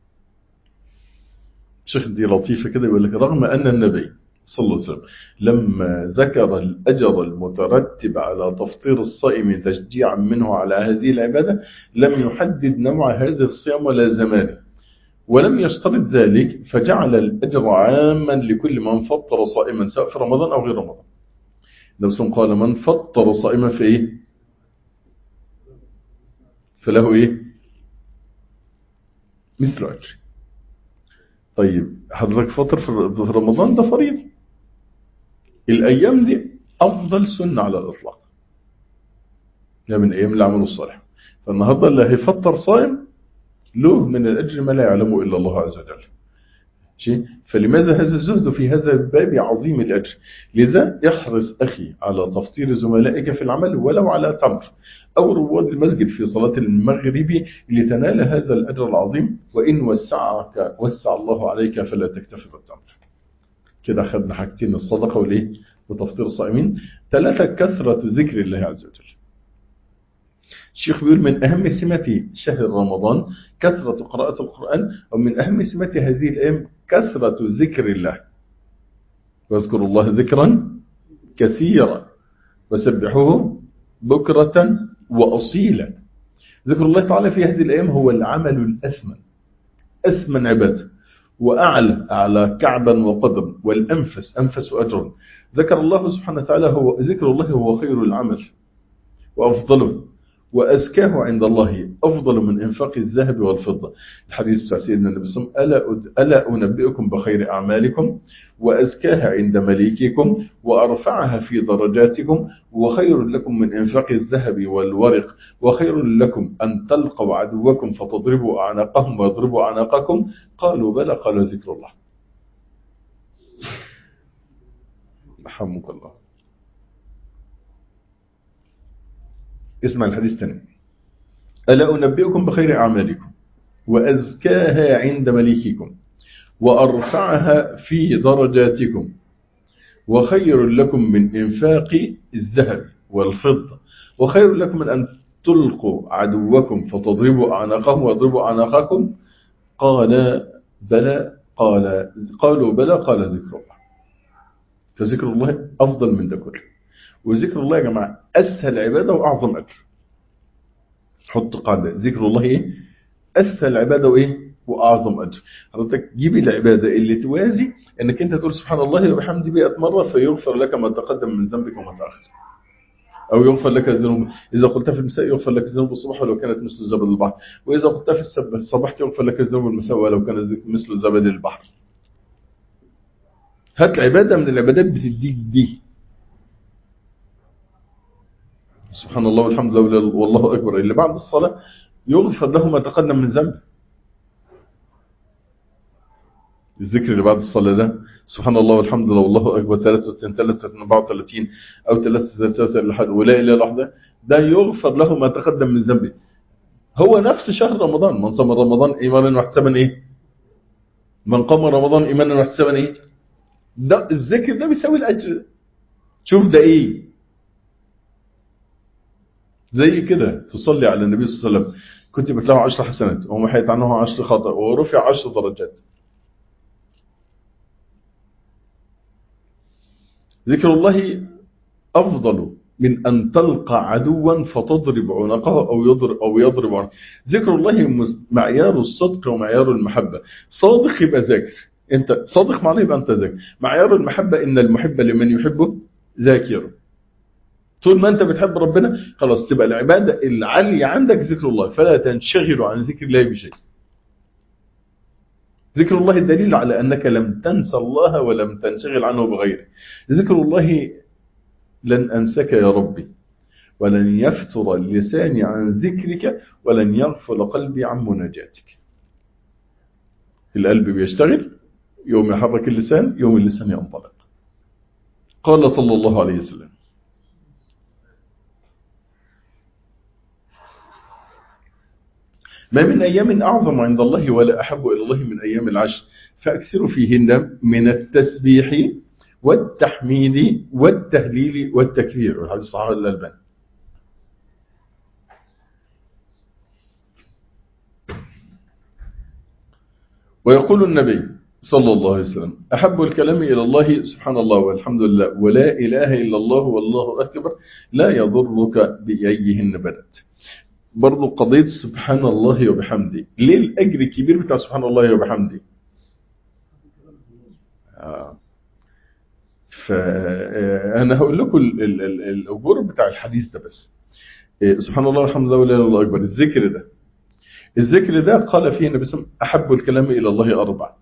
الشيخ دي لطيفة كده يقول لك رغم أن النبي صلى الله عليه وسلم لما ذكر الأجر المترتب على تفطير الصائم تشجيعا منه على هذه العبادة لم يحدد نوع هذا الصيام ولا زمانه ولم يشترط ذلك فجعل الأجر عاما لكل من فطر صائما سواء في رمضان أو غير رمضان النبي صلى الله عليه وسلم قال من فطر صائما في إيه فله إيه مثل أجر طيب حضرتك فطر في رمضان ده فريضة الأيام دي أفضل سنة على الإطلاق ده من أيام العمل الصالح فالنهاردة اللي هيفطر صائم له من الأجر ما لا يعلمه إلا الله عز وجل شيء فلماذا هذا الزهد في هذا الباب عظيم الأجر لذا يحرص أخي على تفطير زملائك في العمل ولو على تمر أو رواد المسجد في صلاة المغرب لتنال هذا الأجر العظيم وإن وسعك وسع الله عليك فلا تكتفي بالتمر كده أخذنا حاجتين الصدقة والإيه وتفطير الصائمين ثلاثة كثرة ذكر الله عز وجل الشيخ بيقول من أهم سمة شهر رمضان كثرة قراءة القرآن ومن أهم سمة هذه الأيام كثرة ذكر الله واذكروا الله ذكرا كثيرا وسبحوه بكرة وأصيلا ذكر الله تعالى في هذه الأيام هو العمل الأثمن أثمن عبادة وأعلى أعلى كعبا وقدرا والأنفس أنفس أجرا ذكر الله سبحانه وتعالى هو ذكر الله هو خير العمل وأفضله وأزكاه عند الله أفضل من إنفاق الذهب والفضة الحديث بتاع سيدنا النبي صلى الله عليه وسلم ألا, ألا أنبئكم بخير أعمالكم وأزكاها عند مليككم وأرفعها في درجاتكم وخير لكم من إنفاق الذهب والورق وخير لكم أن تلقوا عدوكم فتضربوا أعناقهم ويضربوا أعناقكم قالوا بلى قال ذكر الله رحمك الله اسمع الحديث تاني ألا أنبئكم بخير أعمالكم وأزكاها عند مليككم وأرفعها في درجاتكم وخير لكم من إنفاق الذهب والفضة وخير لكم من أن تلقوا عدوكم فتضربوا أعناقهم ويضربوا أعناقكم قال بلى قال قالوا بلى قال ذكر الله فذكر الله أفضل من ده كله وذكر الله يا جماعة أسهل عبادة وأعظم أجر حط قاعدة ذكر الله إيه أسهل عبادة وإيه وأعظم أجر حضرتك جيب العبادة اللي توازي أنك أنت تقول سبحان الله وبحمده 100 مرة فيغفر لك ما تقدم من ذنبك وما تأخر أو يغفر لك الذنوب إذا قلت في المساء يغفر لك الذنوب الصبح ولو كانت مثل زبد البحر وإذا قلت في الصباح يغفر لك الذنوب المساء ولو كانت مثل زبد البحر هات عبادة من العبادات بتديك دي سبحان الله والحمد لله والله أكبر اللي بعد الصلاة يغفر له ما تقدم من ذنب الذكر اللي بعد الصلاة ده سبحان الله والحمد لله والله أكبر 33 33 34 أو 33 لحد ولا إله إلا الله ده يغفر له ما تقدم من ذنبه هو نفس شهر رمضان من صام رمضان إيمانا واحتسابا إيه من قام رمضان إيمانا واحتسابا إيه ده الذكر ده بيساوي الأجر شوف ده إيه زي كده تصلي على النبي صلى الله عليه وسلم كتبت له عشر حسنات ومحيت عنه عشر خطأ ورفع عشر درجات ذكر الله أفضل من أن تلقى عدوا فتضرب عنقه أو يضرب أو يضرب عنقه ذكر الله معيار الصدق ومعيار المحبة صادق يبقى ذاكر أنت صادق معناه يبقى أنت ذاكر معيار المحبة إن المحب لمن يحبه ذاكره طول ما أنت بتحب ربنا خلاص تبقى العبادة العالية عندك ذكر الله فلا تنشغل عن ذكر الله بشيء ذكر الله الدليل على أنك لم تنسى الله ولم تنشغل عنه بغيره ذكر الله لن أنسك يا ربي ولن يفتر لساني عن ذكرك ولن يغفل قلبي عن مناجاتك القلب بيشتغل يوم يحرك اللسان يوم اللسان ينطلق قال صلى الله عليه وسلم ما من أيام أعظم عند الله ولا أحب إلى الله من أيام العشر فأكثروا فيهن من التسبيح والتحميد والتهليل والتكبير والحديث صحيح الألباني ويقول النبي صلى الله عليه وسلم أحب الكلام إلى الله سبحان الله والحمد لله ولا إله إلا الله والله أكبر لا يضرك بأيهن بدت برضو قضية سبحان الله وبحمده ليه الأجر الكبير بتاع سبحان الله وبحمده آه. فأنا هقول لكم الأجور بتاع الحديث ده بس سبحان الله والحمد لله ولا إله إلا الله أكبر الذكر ده الذكر ده قال فيه النبي صلى الله عليه وسلم أحب الكلام إلى الله أربع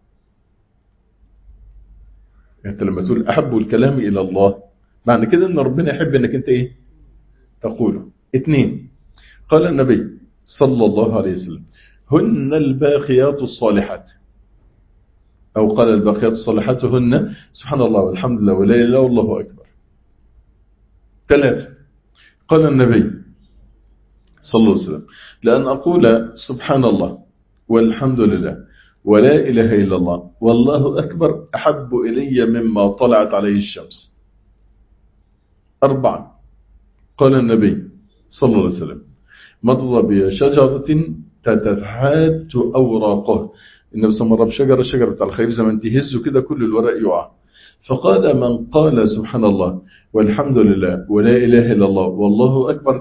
أنت لما تقول أحب الكلام إلى الله معنى كده أن ربنا يحب أنك أنت إيه تقوله اثنين قال النبي صلى الله عليه وسلم هن الباقيات الصالحات أو قال الباقيات الصالحات هن سبحان الله والحمد لله ولا إله والله أكبر ثلاثة قال النبي صلى الله عليه وسلم لأن أقول سبحان الله والحمد لله ولا إله إلا الله والله أكبر أحب إلي مما طلعت عليه الشمس أربعة قال النبي صلى الله عليه وسلم مضى بشجرة تتحات أوراقه النبي صلى الله عليه وسلم بشجرة شجرة على الخير زمن تهزه كده كل الورق يقع فقال من قال سبحان الله والحمد لله ولا إله إلا الله والله أكبر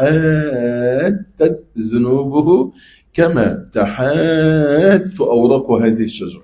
تحاتت ذنوبه كما تحات أوراق هذه الشجرة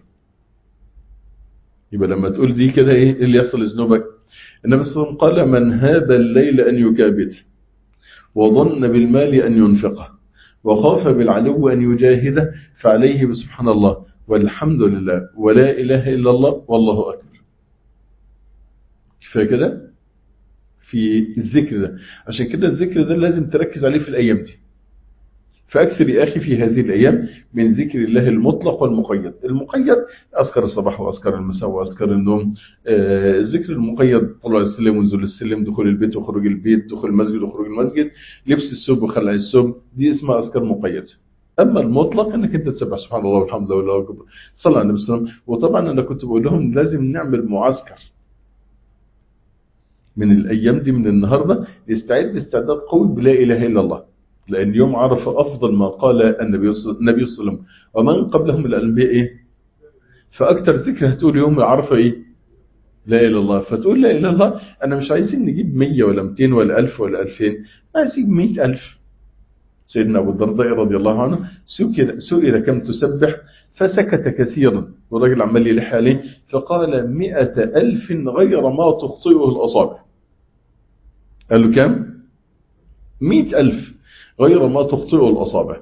يبقى لما تقول دي كده إيه اللي يحصل لذنوبك النبي صلى الله عليه وسلم قال من هذا الليل أن يكابت وظن بالمال أن ينفقه وخاف بالعلو أن يجاهده فعليه بسبحان الله والحمد لله ولا إله إلا الله والله أكبر كفاية كده في الذكر ده عشان كده الذكر ده لازم تركز عليه في الأيام دي فأكثر يا أخي في هذه الأيام من ذكر الله المطلق والمقيد المقيد أذكر الصباح وأذكر المساء وأذكر النوم آه الذكر المقيد طلوع السلم ونزول السلم دخول البيت وخروج البيت دخول المسجد وخروج المسجد لبس الثوب وخلع الثوب دي اسمها أذكار مقيدة أما المطلق أنك أنت تسبح سبحان الله والحمد لله والله أكبر صلى على النبي صلى الله عليه وسلم وطبعا أنا كنت بقول لهم لازم نعمل معسكر من الأيام دي من النهاردة يستعد استعداد قوي بلا إله إلا الله لأن يوم عرفة أفضل ما قال النبي صلى الله عليه وسلم ومن قبلهم الأنبياء إيه؟ فأكثر ذكر هتقول يوم عرفة إيه؟ لا إله إلا الله فتقول لا إله إلا الله أنا مش عايزين نجيب 100 ولا 200 ولا 1000 ولا 2000 عايزين 100000 سيدنا أبو الدرداء رضي الله عنه سئل, سئل كم تسبح فسكت كثيرا والراجل عمال يلح عليه فقال مئة ألف غير ما تخطئه الأصابع قال له كم؟ مئة ألف غير ما تخطئه الأصابع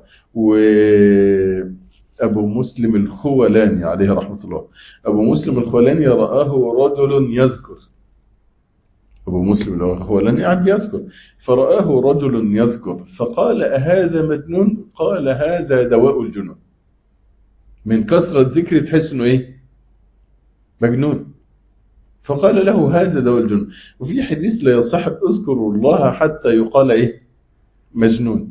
وأبو مسلم الخولاني عليه رحمة الله أبو مسلم الخولاني رآه رجل يذكر أبو مسلم الخولاني قاعد يذكر فرآه رجل يذكر فقال أهذا مجنون قال هذا دواء الجنون من كثرة ذكر تحس انه ايه مجنون فقال له هذا دواء الجنون وفي حديث لا يصح اذكر الله حتى يقال ايه مجنون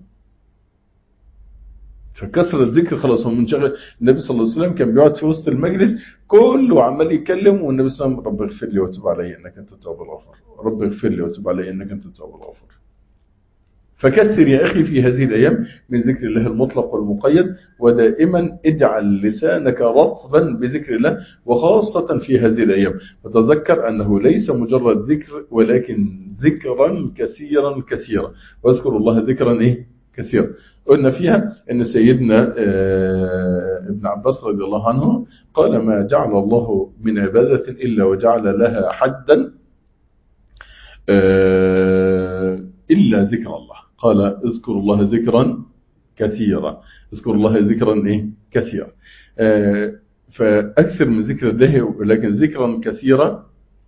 فكثرة الذكر خلاص هو منشغل النبي صلى الله عليه وسلم كان بيقعد في وسط المجلس كله عمال يتكلم والنبي صلى الله عليه وسلم رب اغفر لي وتب علي انك انت التواب الغفور رب اغفر لي وتب علي انك انت التواب الغفور فكثر يا أخي في هذه الأيام من ذكر الله المطلق والمقيد ودائما اجعل لسانك رطبا بذكر الله وخاصة في هذه الأيام وتذكر أنه ليس مجرد ذكر ولكن ذكرا كثيرا كثيرا واذكر الله ذكرا إيه؟ كثيرا قلنا فيها أن سيدنا ابن عباس رضي الله عنه قال ما جعل الله من عبادة إلا وجعل لها حدا إلا ذكر الله قال اذكروا الله ذكرا كثيرا اذكروا الله ذكرا ايه كثيرا آه فاكثر من ذكر الله ولكن ذكرا كثيرا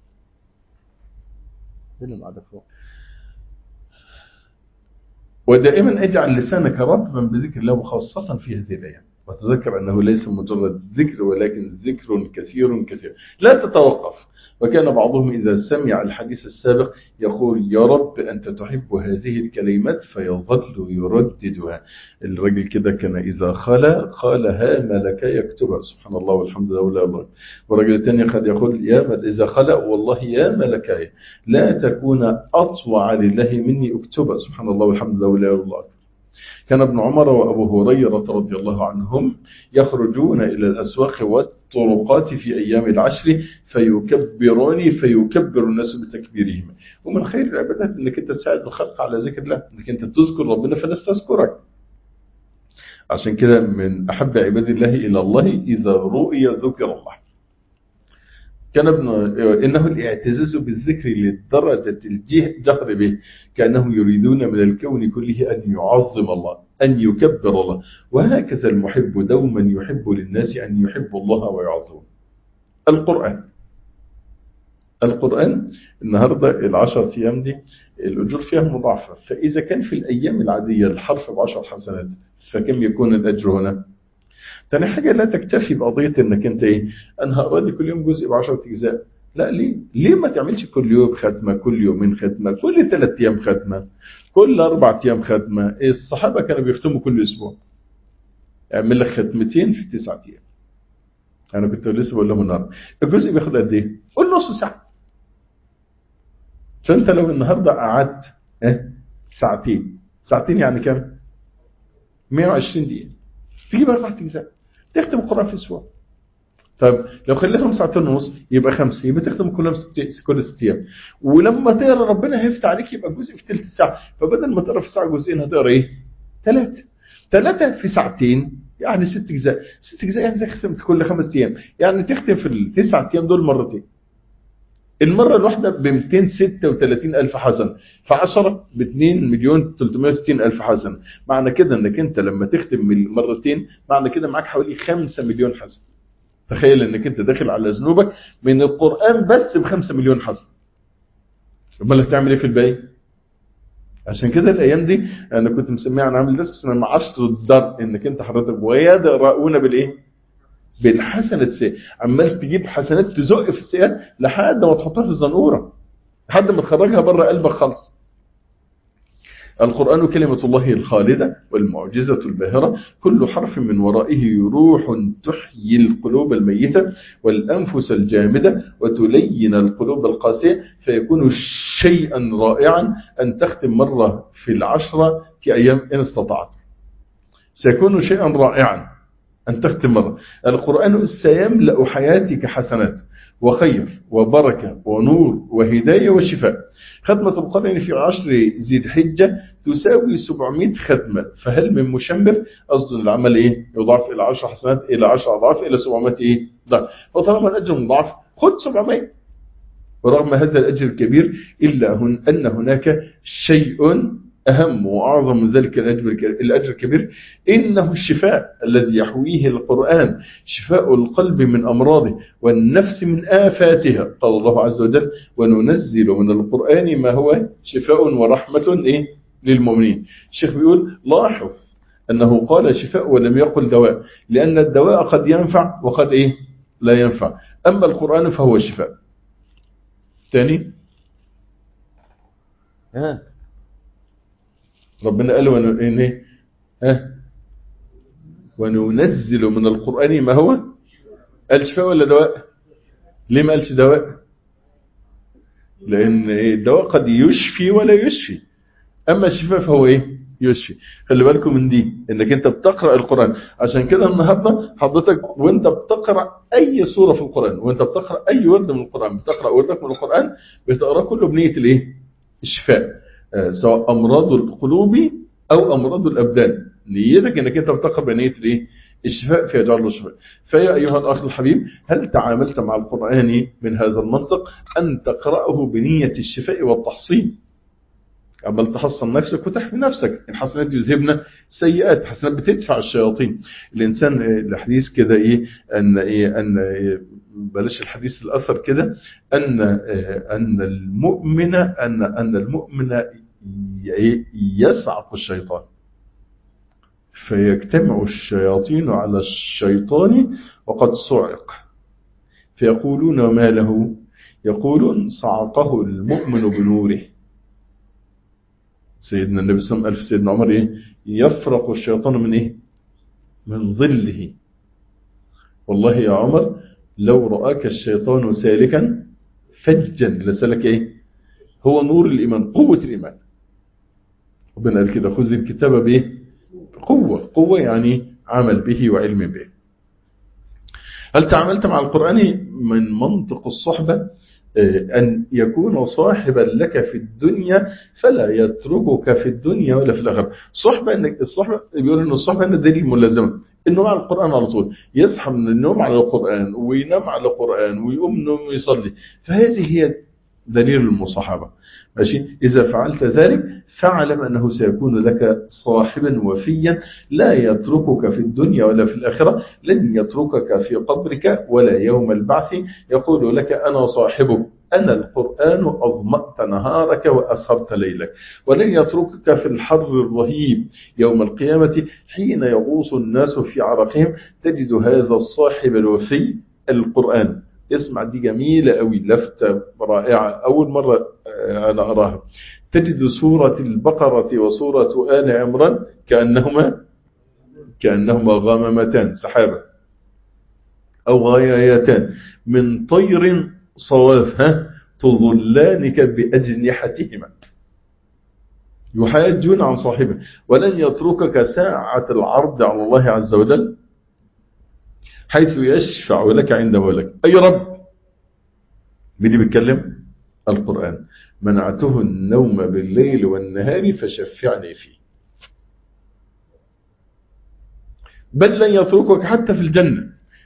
ودائما اجعل لسانك رطبا بذكر الله وخاصة في هذه الايام وتذكر أنه ليس مجرد ذكر ولكن ذكر كثير كثير لا تتوقف وكان بعضهم إذا سمع الحديث السابق يقول يا رب أنت تحب هذه الكلمات فيظل يرددها الرجل كده كان إذا خلا قال ها ملك يكتبها سبحان الله والحمد لله ولا الله ورجل تاني قد يقول يا مل إذا خلا والله يا ملكاي لا تكون أطوع لله مني اكتبها سبحان الله والحمد لله ولا الله كان ابن عمر وأبو هريرة رضي الله عنهم يخرجون إلى الأسواق والطرقات في أيام العشر فيكبرون فيكبر الناس بتكبيرهم ومن خير العبادات أنك أنت تساعد الخلق على ذكر الله أنك أنت تذكر ربنا فالناس تذكرك عشان كده من أحب عباد الله إلى الله إذا رؤي ذكر الله كان ابن إنه الاعتزاز بالذكر لدرجة الجهر به كأنهم يريدون من الكون كله أن يعظم الله أن يكبر الله وهكذا المحب دوما يحب للناس أن يحب الله ويعظم القرآن القرآن النهاردة العشر أيام دي الأجور فيها مضاعفة فإذا كان في الأيام العادية الحرف بعشر حسنات فكم يكون الأجر هنا تاني حاجة لا تكتفي بقضية انك انت ايه انا هقرا لي كل يوم جزء ب 10 اجزاء لا ليه ليه ما تعملش كل يوم ختمة كل يومين ختمة كل ثلاث ايام ختمة كل اربع ايام ختمة الصحابة كانوا بيختموا كل اسبوع اعمل لك ختمتين في تسعة ايام انا كنت لسه بقول لهم النهارده الجزء بياخد قد ايه قول نص ساعة فانت لو النهارده قعدت اه ساعتين ساعتين يعني كام 120 دقيقة تجيب اربع اجزاء تختم القرآن في اسبوع طيب لو خليتهم ساعتين ونص يبقى خمسة يبقى تختم كل ست كل ست ايام ولما تقرا ربنا هيفتح عليك يبقى جزء في ثلث ساعه فبدل ما تقرا في ساعه جزئين هتقرا ايه؟ ثلاثه ثلاثه في ساعتين يعني ست اجزاء ست اجزاء يعني تختم كل خمس ايام يعني تختم في التسع ايام دول مرتين المرة الواحدة ب 236 ألف حسنة فعشرة ب 2 مليون 360 ألف حسنة معنى كده انك انت لما تختم من مرتين معنى كده معاك حوالي 5 مليون حسنة تخيل انك انت داخل على ذنوبك من القرآن بس ب 5 مليون حسنة امال هتعمل ايه في الباقي عشان كده الايام دي انا كنت مسميها عن عامل ده اسمه عصر الدر انك انت حضرتك ويدرؤون بالايه بالحسنة السيئة عمال تجيب حسنات تزق في السيئات لحد ما تحطها في الزنورة لحد ما تخرجها بره قلبك خالص القرآن كلمة الله الخالدة والمعجزة الباهرة كل حرف من ورائه روح تحيي القلوب الميتة والأنفس الجامدة وتلين القلوب القاسية فيكون شيئا رائعا أن تختم مرة في العشرة في أيام إن استطعت سيكون شيئا رائعا أن تختم مرة القرآن سيملأ حياتك حسنات وخير وبركة ونور وهداية وشفاء ختمة القرآن في عشر ذي الحجة تساوي 700 ختمة فهل من مشمر أصل العمل إيه يضاعف إلى 10 حسنات إلى 10 أضعاف إلى 700 إيه ضعف فطالما الأجر مضاعف خد 700 ورغم هذا الأجر الكبير إلا هن أن هناك شيء أهم وأعظم من ذلك الأجر الكبير إنه الشفاء الذي يحويه القرآن شفاء القلب من أمراضه والنفس من آفاتها قال الله عز وجل وننزل من القرآن ما هو شفاء ورحمة إيه؟ للمؤمنين الشيخ بيقول لاحظ أنه قال شفاء ولم يقل دواء لأن الدواء قد ينفع وقد إيه؟ لا ينفع أما القرآن فهو شفاء ثاني ها ربنا قال ون... إيه؟ ها وننزل من القرآن ما هو قال شفاء ولا دواء ليه ما قالش دواء لأن الدواء قد يشفي ولا يشفي أما الشفاء فهو إيه يشفي خلي بالكم من دي انك انت بتقرأ القرآن عشان كده النهاردة حضرتك وانت بتقرأ اي سورة في القرآن وانت بتقرأ اي ورد من القرآن بتقرأ وردك من القرآن بتقرأ كله بنية الايه الشفاء آه سواء امراض القلوب او امراض الابدان نيتك انك انت بتقرأ بنية الايه الشفاء فيجعل له شفاء فيا أيها الأخ الحبيب هل تعاملت مع القرآن من هذا المنطق أن تقرأه بنية الشفاء والتحصين عمال تحصن نفسك وتحمي نفسك الحسنات يذهبنا سيئات حسنات بتدفع الشياطين الإنسان الحديث كده إيه أن إيه أن إيه بلاش الحديث الأثر كده أن أن المؤمن أن أن المؤمن يسعق الشيطان فيجتمع الشياطين على الشيطان وقد صعق فيقولون ما له يقولون صعقه المؤمن بنوره سيدنا النبي صلى الله عليه وسلم سيدنا عمر ايه يفرق الشيطان من ايه من ظله والله يا عمر لو رآك الشيطان سالكا فجا لسلك ايه هو نور الإيمان قوة الإيمان ربنا قال كده خذ الكتاب بايه قوة قوة يعني عمل به وعلم به هل تعاملت مع القرآن من منطق الصحبة أن يكون صاحبا لك في الدنيا فلا يتركك في الدنيا ولا في الآخرة صحبة إنك الصحبة بيقول إن الصحبة إن دليل ملازمة إنه مع القرآن على طول يصحى من النوم على القرآن وينام على القرآن ويقوم نوم ويصلي فهذه هي دليل المصاحبة ماشي إذا فعلت ذلك فاعلم أنه سيكون لك صاحبا وفيا لا يتركك في الدنيا ولا في الآخرة لن يتركك في قبرك ولا يوم البعث يقول لك أنا صاحبك أنا القرآن أظمأت نهارك وأسهرت ليلك ولن يتركك في الحر الرهيب يوم القيامة حين يغوص الناس في عرقهم تجد هذا الصاحب الوفي القرآن اسمع دي جميلة قوي لفتة رائعة أول مرة أنا أراها تجد سورة البقرة وسورة آل عمران كأنهما كأنهما غمامتان سحابة أو غيايتان من طير صواف ها تظلانك بأجنحتهما يحاجون عن صاحبه ولن يتركك ساعة العرض على الله عز وجل حيث يشفع لك عند مولك أي رب مين بيتكلم القرآن منعته النوم بالليل والنهار فشفعني فيه بل لن يتركك حتى في الجنة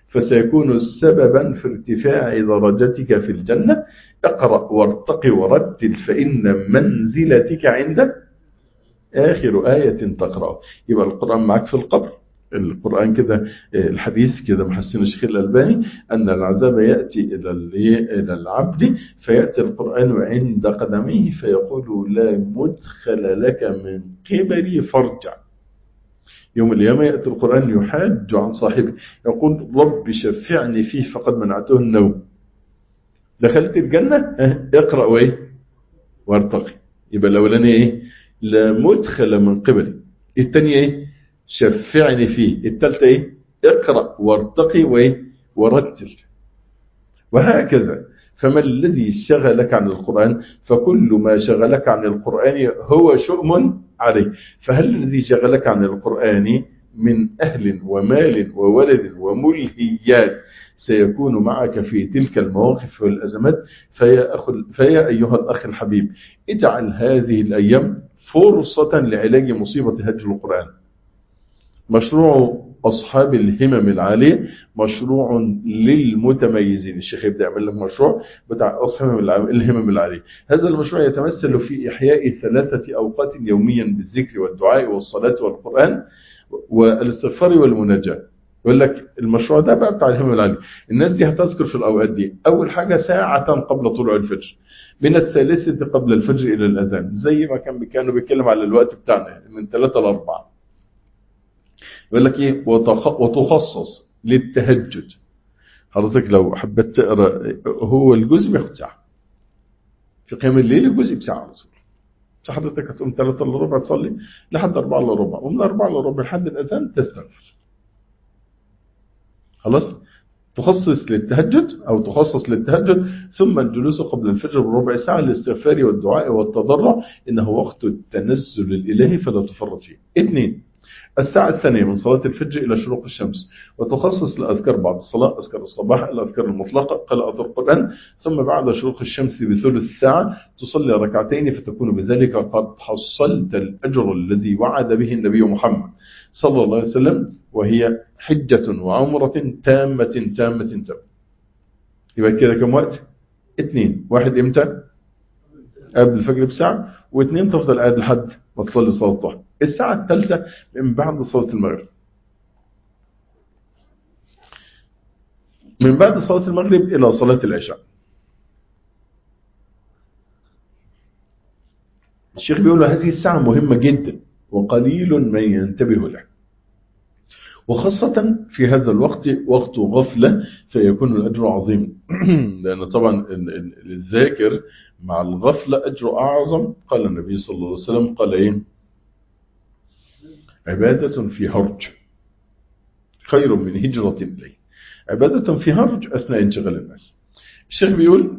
فسيكون سببا في ارتفاع درجتك في الجنة اقرأ وارتق ورتل فإن منزلتك عند آخر آية تقرأ يبقى القرآن معك في القبر القرآن كده الحديث كده محسن الشيخ الألباني أن العذاب يأتي إلى إلى العبد فيأتي القرآن عند قدميه فيقول لا مدخل لك من قبلي فارجع يوم القيامة يأتي القرآن يحاج عن صاحبه يقول رب شفعني فيه فقد منعته النوم دخلت الجنة اقرأ وإيه وارتقي يبقى الأولانية إيه لا مدخل من قبلي الثانية إيه شفعني فيه الثالثة إيه اقرأ وارتقي وإيه ورتل وهكذا فما الذي شغلك عن القرآن فكل ما شغلك عن القرآن هو شؤم عليه فهل الذي شغلك عن القرآن من أهل ومال وولد وملهيات سيكون معك في تلك المواقف والأزمات فيا, أخ فيا أيها الأخ الحبيب اجعل هذه الأيام فرصة لعلاج مصيبة هجر القرآن مشروع أصحاب الهمم العالية مشروع للمتميزين الشيخ يبدأ يعمل لك مشروع بتاع أصحاب الهمم العالية هذا المشروع يتمثل في إحياء ثلاثة أوقات يوميا بالذكر والدعاء والصلاة والقرآن والاستغفار والمناجاة يقول لك المشروع ده بقى بتاع الهمم العالية الناس دي هتذكر في الأوقات دي أول حاجة ساعة قبل طلوع الفجر من الثالثة قبل الفجر إلى الأذان زي ما كان كانوا بيتكلم على الوقت بتاعنا من ثلاثة لأربعة يقول لك ايه وتخصص للتهجد حضرتك لو حبيت تقرا هو الجزء بياخد ساعه في قيام الليل الجزء بساعه على طول حضرتك هتقوم 3 الا ربع تصلي لحد 4 الا ربع ومن 4 الا ربع لحد الاذان تستغفر خلاص تخصص للتهجد أو تخصص للتهجد ثم الجلوس قبل الفجر بربع ساعة للاستغفار والدعاء والتضرع إنه وقت التنزل الإلهي فلا تفرط فيه اثنين الساعة الثانية من صلاة الفجر إلى شروق الشمس وتخصص لأذكار بعد الصلاة أذكار الصباح الأذكار المطلقة قراءة القرآن ثم بعد شروق الشمس بثلث ساعة تصلي ركعتين فتكون بذلك قد حصلت الأجر الذي وعد به النبي محمد صلى الله عليه وسلم وهي حجة وعمرة تامة تامة تامة يبقى كده كم وقت؟ اثنين واحد امتى؟ قبل الفجر بساعة واثنين تفضل قاعد لحد ما تصلي صلاة الضحى الساعة الثالثة من بعد صلاة المغرب من بعد صلاة المغرب إلى صلاة العشاء الشيخ بيقول هذه الساعة مهمة جدا وقليل من ينتبه له وخاصة في هذا الوقت وقت غفلة فيكون الأجر عظيما لأن طبعا الذاكر مع الغفلة أجر أعظم قال النبي صلى الله عليه وسلم قال إيه عبادة في هرج خير من هجرة إليه عبادة في هرج أثناء انشغال الناس الشيخ بيقول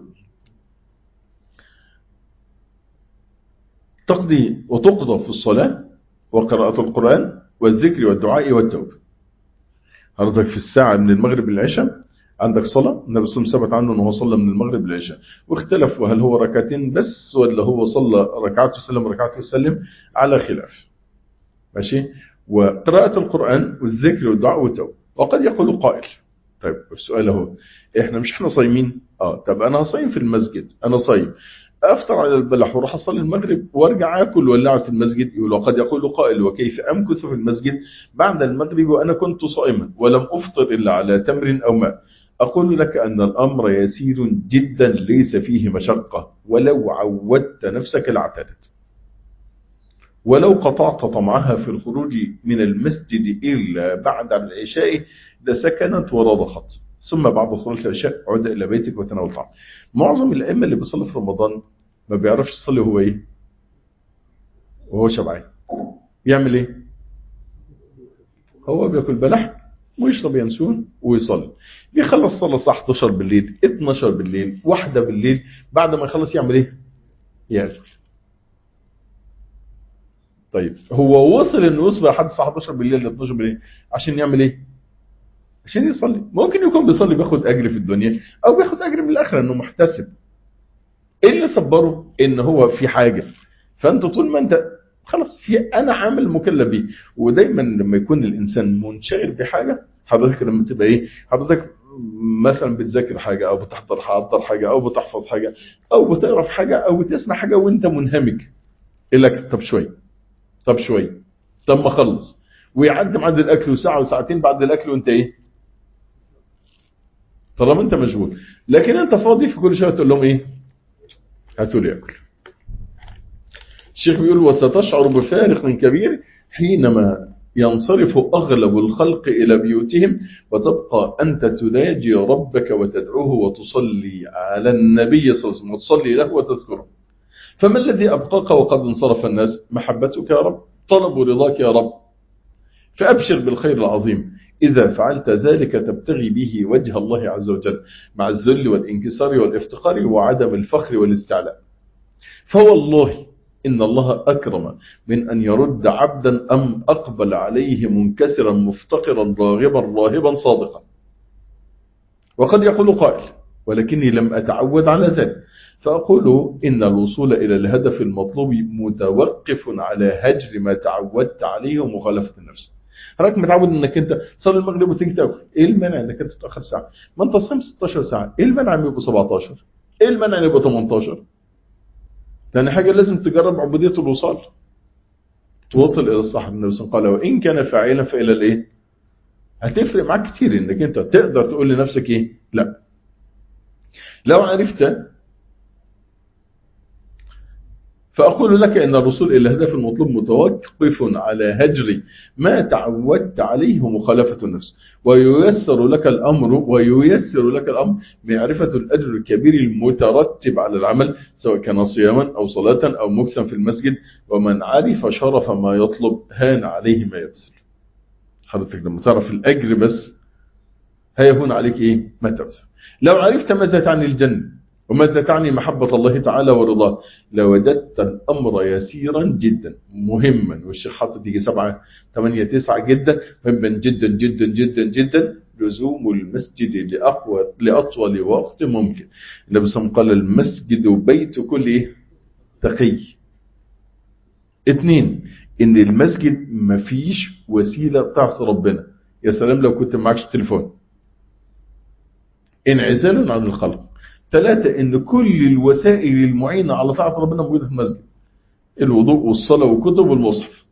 تقضي وتقضى في الصلاة وقراءة القرآن والذكر والدعاء والتوبة حضرتك في الساعة من المغرب للعشاء عندك صلاة النبي صلى الله عليه وسلم ثبت عنه أنه صلى من المغرب للعشاء واختلفوا هل هو ركعتين بس ولا هو صلى ركعات وسلم ركعات وسلم على خلاف ماشي وقراءة القرآن والذكر والدعاء والتوبة وقد يقول قائل طيب السؤال هو احنا مش احنا صايمين اه طب انا صايم في المسجد انا صايم افطر على البلح واروح اصلي المغرب وارجع اكل ولا في المسجد يقول وقد يقول قائل وكيف امكث في المسجد بعد المغرب وانا كنت صائما ولم افطر الا على تمر او ماء اقول لك ان الامر يسير جدا ليس فيه مشقه ولو عودت نفسك لاعتدت ولو قطعت طمعها في الخروج من المسجد إلا بعد العشاء لسكنت ورضخت ثم بعد صلاة العشاء عد إلى بيتك وتناول طعام معظم الأئمة اللي بيصلي في رمضان ما بيعرفش يصلي هو إيه وهو شبعان يعمل إيه هو بياكل بلح ويشرب ينسون ويصلي بيخلص صلاة الساعة 11 بالليل 12 بالليل واحدة بالليل بعد ما يخلص يعمل إيه ياكل طيب هو وصل انه يصبح لحد الساعه 11 بالليل ل 12 بالليل عشان يعمل ايه عشان يصلي ممكن يكون بيصلي بياخد اجر في الدنيا او بياخد اجر من الاخره انه محتسب ايه اللي صبره ان هو في حاجه فانت طول ما انت خلاص في انا عامل مكلف بيه ودايما لما يكون الانسان منشغل بحاجه حضرتك لما تبقى ايه حضرتك مثلا بتذاكر حاجة او بتحضر حضر حاجة او بتحفظ حاجة او بتقرا في حاجة او بتسمع حاجة وانت منهمك يقول لك طب شوي طب شوي طب ما اخلص ويعدي بعد الاكل وساعة وساعتين بعد الاكل وانت ايه طالما انت مشغول لكن انت فاضي في كل شويه تقول لهم ايه هاتوا لي اكل الشيخ بيقول وستشعر بفارق كبير حينما ينصرف أغلب الخلق إلى بيوتهم وتبقى أنت تناجي ربك وتدعوه وتصلي على النبي صلى الله عليه وسلم وتصلي له وتذكره فما الذي أبقاك وقد انصرف الناس محبتك يا رب طلب رضاك يا رب فأبشر بالخير العظيم إذا فعلت ذلك تبتغي به وجه الله عز وجل مع الذل والانكسار والافتقار وعدم الفخر والاستعلاء فوالله إن الله أكرم من أن يرد عبدا أم أقبل عليه منكسرا مفتقرا راغبا راهبا صادقا وقد يقول قائل ولكني لم أتعود على ذلك فأقول إن الوصول إلى الهدف المطلوب متوقف على هجر ما تعودت عليه ومخالفة النفس حضرتك متعود انك انت تصلي المغرب وتيجي تاكل ايه المانع انك انت تتاخر ساعه ما انت صايم 16 ساعه ايه المانع ان يبقوا 17 ايه المانع ان يبقوا 18 ثاني حاجه لازم تجرب عبوديه الوصال توصل الى الصح النبي صلى الله عليه وسلم قال وان كان فاعلا فالى الايه هتفرق معاك كتير انك انت تقدر تقول لنفسك ايه لا لو عرفت فأقول لك أن الوصول إلى الهدف المطلوب متوقف على هجر ما تعودت عليه مخالفة النفس وييسر لك الأمر وييسر لك الأمر معرفة الأجر الكبير المترتب على العمل سواء كان صياما أو صلاة أو مكسا في المسجد ومن عرف شرف ما يطلب هان عليه ما يبذل حضرتك لما تعرف الأجر بس هيهون عليك إيه ما تبذل لو عرفت ماذا تعني الجنة وماذا تعني محبة الله تعالى ورضاه لوجدت الأمر يسيرا جدا مهما والشيخ حاطط يجي سبعة ثمانية تسعة جدا مهما جدا جدا جدا جدا لزوم المسجد لأقوى لأطول وقت ممكن النبي صلى الله عليه وسلم قال المسجد بيت كل إيه؟ تقي اثنين ان المسجد مفيش وسيلة تعصي ربنا يا سلام لو كنت معكش تليفون انعزال عن الخلق ثلاثة ان كل الوسائل المعينة على طاعة ربنا موجودة في المسجد الوضوء والصلاة والكتب والمصحف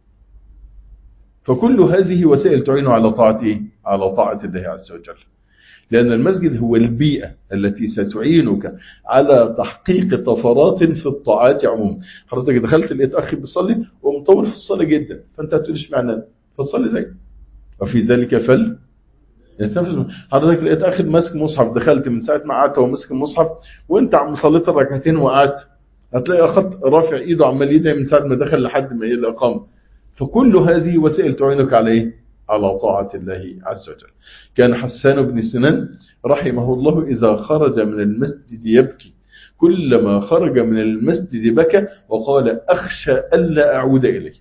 فكل هذه وسائل تعين على طاعة إيه؟ على طاعة الله عز وجل لأن المسجد هو البيئة التي ستعينك على تحقيق طفرات في الطاعات عموما حضرتك دخلت لقيت أخي بيصلي ومطول في الصلاة جدا فأنت هتقولش معنى فتصلي زي وفي ذلك فل يتنفذ حضرتك لقيت اخد ماسك مصحف دخلت من ساعه ما قعدت وماسك المصحف وانت عم صليت الركعتين وقعدت هتلاقي اخد رافع ايده عمال يدعي من ساعه ما دخل لحد ما الاقامه فكل هذه وسائل تعينك على ايه على طاعه الله عز وجل كان حسان بن سنان رحمه الله اذا خرج من المسجد يبكي كلما خرج من المسجد بكى وقال اخشى الا اعود اليه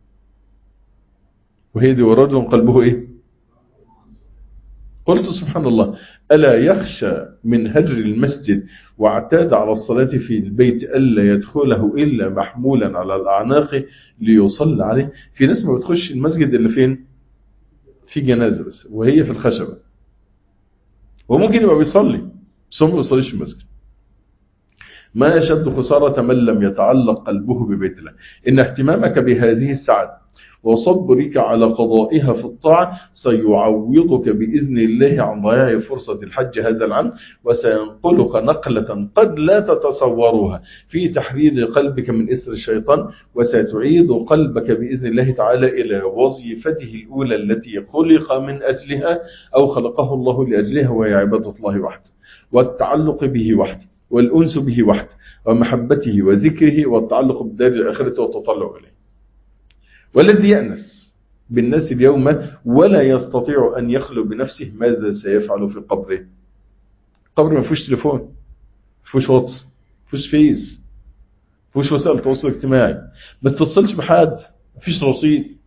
وهي دي ورجل قلبه ايه قلت سبحان الله ألا يخشى من هجر المسجد واعتاد على الصلاة في البيت ألا يدخله إلا محمولا على الأعناق ليصلى عليه في ناس ما بتخش المسجد اللي فين في جنازة بس وهي في الخشبة وممكن يبقى بيصلي بس هو ما بيصليش في المسجد ما يشد خسارة من لم يتعلق قلبه ببيت الله إن اهتمامك بهذه السعادة وصبرك على قضائها في الطاعة سيعوضك بإذن الله عن ضياع فرصة الحج هذا العام وسينقلك نقلة قد لا تتصورها في تحرير قلبك من إسر الشيطان وستعيد قلبك بإذن الله تعالى إلى وظيفته الأولى التي خلق من أجلها أو خلقه الله لأجلها وهي عبادة الله وحده والتعلق به وحده والأنس به وحده ومحبته وذكره والتعلق بالدار الآخرة والتطلع إليه والذي يأنس بالناس اليوم ولا يستطيع أن يخلو بنفسه ماذا سيفعل في قبره قبر ما فيهوش تليفون ما فيهوش واتس ما فيهوش فيس ما فيهوش وسائل تواصل اجتماعي ما تتصلش بحد ما فيش رصيد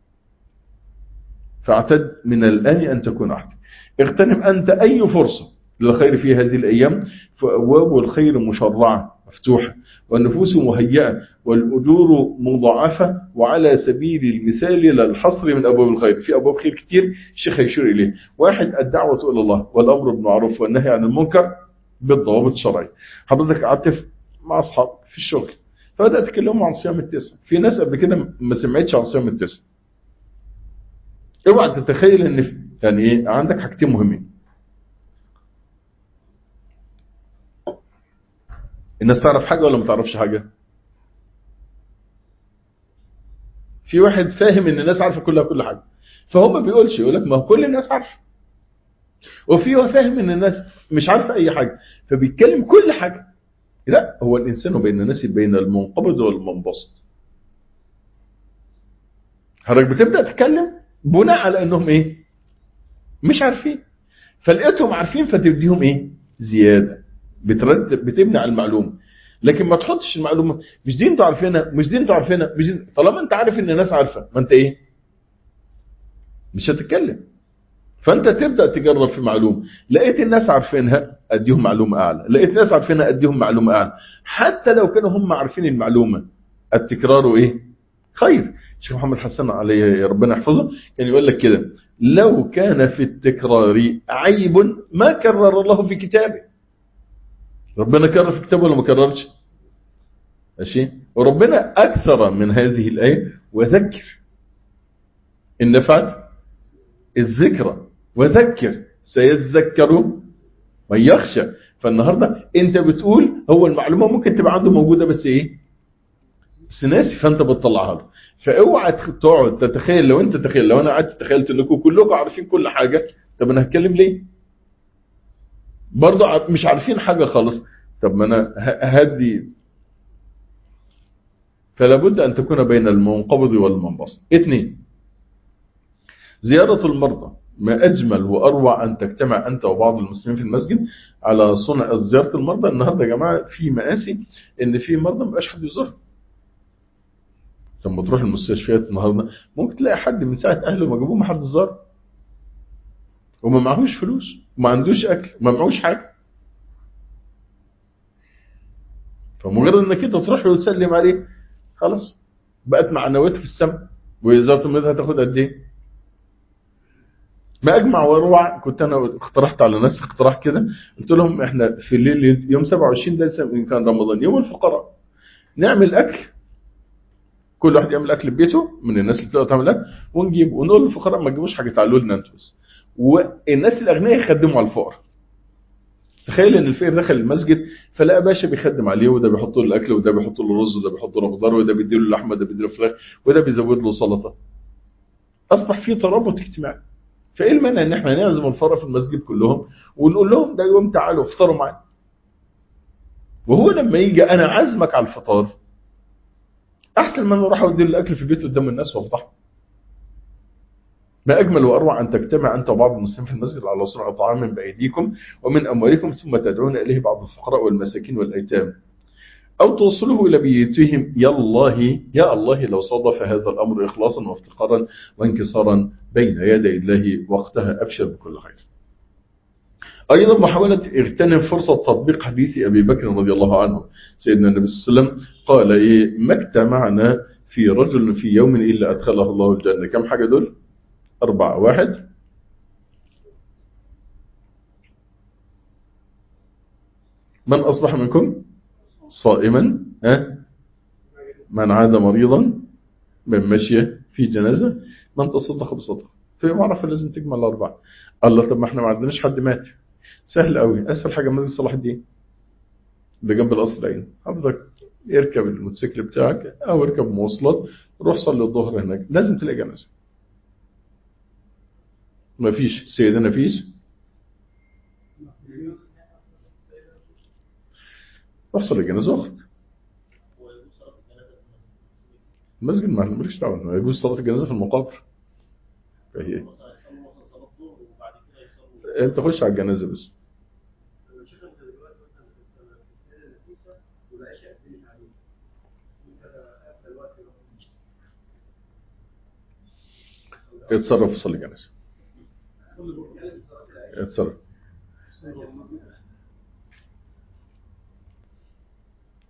فاعتد من الآن أن تكون أحد اغتنم أنت أي فرصة للخير في هذه الأيام فأبواب الخير مشرعة مفتوحة والنفوس مهيئة والأجور مضاعفة وعلى سبيل المثال لا الحصر من أبواب الخير في أبواب خير كتير الشيخ يشير إليه واحد الدعوة إلى الله والأمر بالمعروف والنهي عن المنكر بالضوابط الشرعية حضرتك قعدت مع أصحاب في الشغل فبدأت تكلمهم عن صيام التسع في ناس قبل كده ما سمعتش عن صيام التسع اوعى تتخيل ان يعني ايه عندك حاجتين مهمين الناس تعرف حاجة ولا ما تعرفش حاجة في واحد فاهم ان الناس عارفة كلها كل حاجة فهو ما بيقولش يقول لك ما هو كل الناس عارفة وفي هو فاهم ان الناس مش عارفة اي حاجة فبيتكلم كل حاجة لا هو الانسان بين الناس بين المنقبض والمنبسط حضرتك بتبدأ تتكلم بناء على انهم ايه مش عارفين فلقيتهم عارفين فتديهم ايه زيادة بترتب بتبني على المعلومة لكن ما تحطش المعلومة مش دي انتوا عارفينها مش دي انتوا عارفينها مش دي طالما انت عارف ان الناس عارفة ما انت ايه مش هتتكلم فانت تبدأ تجرب في معلومة لقيت الناس عارفينها اديهم معلومة اعلى لقيت الناس عارفينها اديهم معلومة اعلى حتى لو كانوا هم عارفين المعلومة التكرار ايه خير الشيخ محمد حسن عليه ربنا يحفظه كان يقول لك كده لو كان في التكرار عيب ما كرر الله في كتابه ربنا كرر في كتابه ولا ما كررش ماشي وربنا أكثر من هذه الآية وذكر إن نفعت الذكرى وذكر سيذكر من يخشى فالنهاردة انت بتقول هو المعلومة ممكن تبقى عنده موجودة بس ايه بس ناسي فانت بتطلعها له فاوعى تقعد تتخيل لو انت تخيل لو انا قعدت تخيلت انكم كلكم عارفين كل حاجة طب انا هتكلم ليه برضه مش عارفين حاجة خالص طب ما انا هدي فلا بد ان تكون بين المنقبض والمنبسط اثنين زيارة المرضى ما أجمل وأروع أن تجتمع أنت وبعض المسلمين في المسجد على صنع زيارة المرضى النهاردة يا جماعة في مآسي إن في مرضى ما بقاش حد يزورهم لما تروح المستشفيات النهاردة ممكن تلاقي حد من ساعة أهله ما جابوه ما حد زار وما معهوش فلوس وما عندوش أكل وما معهوش حاجة فمجرد انك انت تروح له وتسلم عليه خلاص بقت معنويات في السماء وزاره المرض هتاخد قد ايه ما اجمع واروع كنت انا اقترحت على ناس اقتراح كده قلت لهم احنا في الليل يوم 27 ده كان رمضان يوم الفقراء نعمل اكل كل واحد يعمل اكل ببيته من الناس اللي بتقدر تعمل اكل ونجيب ونقول للفقراء ما تجيبوش حاجه تعالوا لنا انتوا بس والناس الاغنياء يخدموا على الفقراء تخيل ان الفقير دخل المسجد فلقى باشا بيخدم عليه وده بيحط له الاكل وده بيحط له رز وده بيحط له خضار وده بيديله اللحمه وده بيديله فراخ وده بيزود له سلطه اصبح في ترابط اجتماعي فايه المانع ان احنا نعزم الفقراء في المسجد كلهم ونقول لهم ده يوم تعالوا افطروا معانا وهو لما يجي انا عازمك على الفطار احسن ما انا اروح اودي الاكل في البيت قدام الناس وافضحهم ما أجمل وأروع أن تجتمع أنت وبعض المسلمين في المسجد على صنع طعام بأيديكم ومن أموالكم ثم تدعون إليه بعض الفقراء والمساكين والأيتام أو توصله إلى بيوتهم يا الله يا الله لو صادف هذا الأمر إخلاصا وافتقارا وانكسارا بين يدي الله وقتها أبشر بكل خير أيضا محاولة اغتنم فرصة تطبيق حديث أبي بكر رضي الله عنه سيدنا النبي صلى الله عليه وسلم قال إيه ما اجتمعنا في رجل في يوم إلا أدخله الله الجنة كم حاجة دول؟ أربعة واحد من أصبح منكم صائما ها من عاد مريضا من مشي في جنازة من تصدق بصدقه في معرفة لازم تجمع الأربعة الله طب ما احنا ما عندناش حد مات سهل قوي أسهل حاجة مسجد صلاح الدين ده جنب القصر العين حضرتك اركب الموتوسيكل بتاعك أو اركب مواصلات روح صلي الظهر هناك لازم تلاقي جنازة ما فيش سيدة نفيس احصل الجنازة أخت المسجد ما مالكش دعوة ما يجوز صلاة الجنازة في المقابر فهي انت خش على الجنازة بس اتصرف وصلي الجنازة اتصرف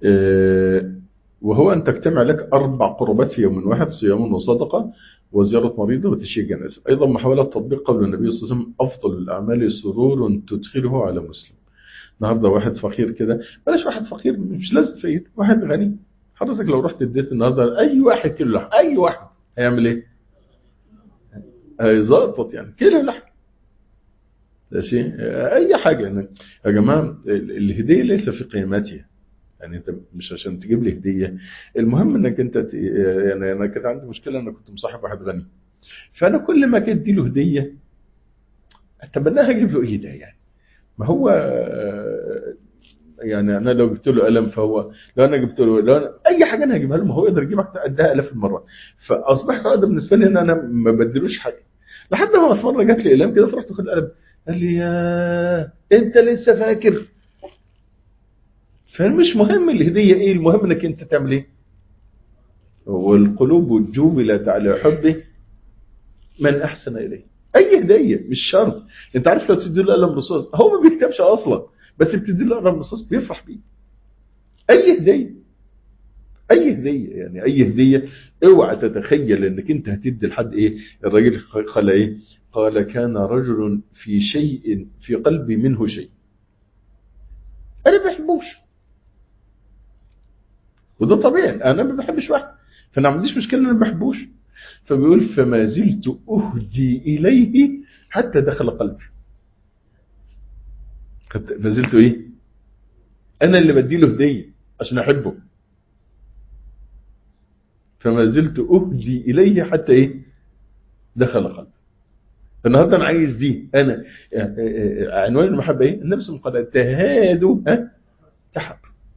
آه، وهو أن تجتمع لك أربع قربات في يوم واحد صيام وصدقة وزيارة مريضة وتشييع جنازة أيضا محاولة تطبيق قول النبي صلى الله عليه وسلم أفضل الأعمال سرور تدخله على مسلم النهارده واحد فقير كده بلاش واحد فقير مش لازم فقير واحد غني حضرتك لو رحت اديت النهارده اي واحد كيلو لحم اي واحد هيعمل ايه؟ هيظبط يعني كيلو لحم ماشي اي حاجه يعني يا جماعه ال- الهديه ليس في قيمتها يعني انت مش عشان تجيب لي هديه المهم انك انت ت- يعني انا كانت عندي مشكله انا كنت مصاحب واحد غني فانا كل ما كنت ادي له هديه اتمناها اجيب له ايه ده يعني ما هو آه، يعني انا لو جبت له قلم فهو لو انا جبت له لو أنا اي حاجه انا هجيبها له ما هو يقدر يجيبها قدها الاف المرات فاصبحت عقده بالنسبه لي ان انا ما بديلوش حاجه لحد ما في مره جات لي اقلام كده فرحت اخد القلم قال لي يا انت لسه فاكر فمش مهم الهديه ايه المهم انك انت تعمل ايه والقلوب جبلت على حبه من احسن اليه اي هديه مش شرط انت عارف لو تدي له قلم رصاص هو ما بيكتبش اصلا بس بتدي له قلم رصاص بيفرح بيه اي هديه اي هديه يعني اي هديه اوعى تتخيل انك انت هتدي لحد ايه الراجل قال ايه قال كان رجل في شيء في قلبي منه شيء انا ما بحبوش وده طبيعي انا ما بحبش واحد فانا ما عنديش مشكله ان انا ما بحبوش فبيقول فما زلت اهدي اليه حتى دخل قلبي خدت- ما زلت ايه انا اللي بديله هديه عشان احبه فما زلت اهدي اليه حتى ايه دخل قلبي فالنهارده انا عايز دي انا آه، آه، آه، عنوان المحبه ايه النفس قال تهادوا ها تحب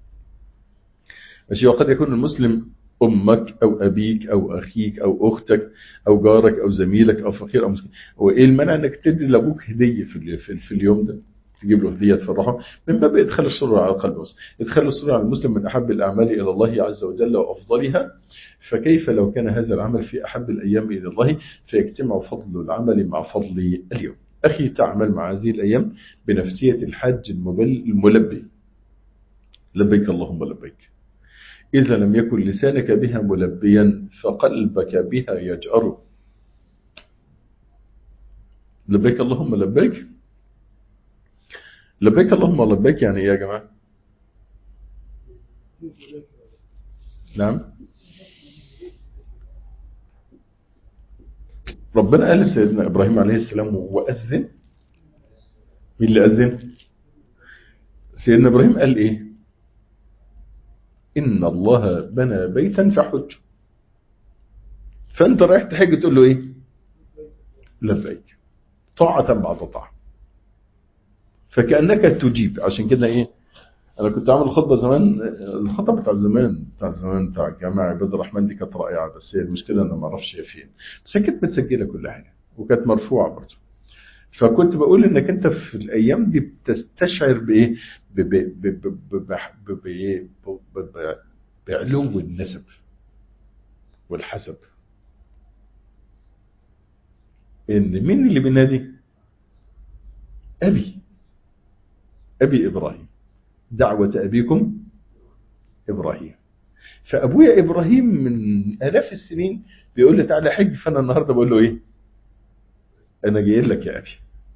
ماشي وقد يكون المسلم امك او ابيك او اخيك او اختك او جارك او زميلك او فقير او مسكين وايه المانع انك تدي لابوك هديه في ال- في, في اليوم ده تجيب له هديه تفرحه من باب ادخال السرور على القلب بس ادخال السرور على المسلم من احب الاعمال الى الله عز وجل وافضلها فكيف لو كان هذا العمل في احب الايام الى الله فيجتمع فضل العمل مع فضل اليوم اخي تعمل مع هذه الايام بنفسيه الحاج المبل- الملبي لبيك اللهم لبيك إذا لم يكن لسانك بها ملبيا فقلبك بها يجأر لبيك اللهم لبيك لبيك اللهم لبيك يعني ايه يا جماعة نعم ربنا قال لسيدنا إبراهيم عليه السلام وأذن مين اللي أذن سيدنا إبراهيم قال إيه إن الله بنى بيتا فحج فأنت رايح تحج تقول له إيه لبيك طاعة بعد طاعة فكأنك تجيب عشان كده إيه أنا كنت عامل خطبة زمان الخطبة بتاع زمان بتاع زمان بتاع جامع عباد الرحمن دي كانت رائعة بس هي المشكلة أنا ما أعرفش هي فين بس هي كانت متسجلة كل حاجة وكانت مرفوعة برضه فكنت بقول انك انت في الايام دي بتستشعر بايه ب- ب- ب- ب- ب- ب- بإيه؟ ب- ب- ب- بعلو النسب والحسب ان مين اللي بينادي ابي ابي ابراهيم دعوة ابيكم ابراهيم فابويا ابراهيم من الاف السنين بيقول لي تعالى حج فانا النهارده بقول له ايه انا جاي لك يا ابي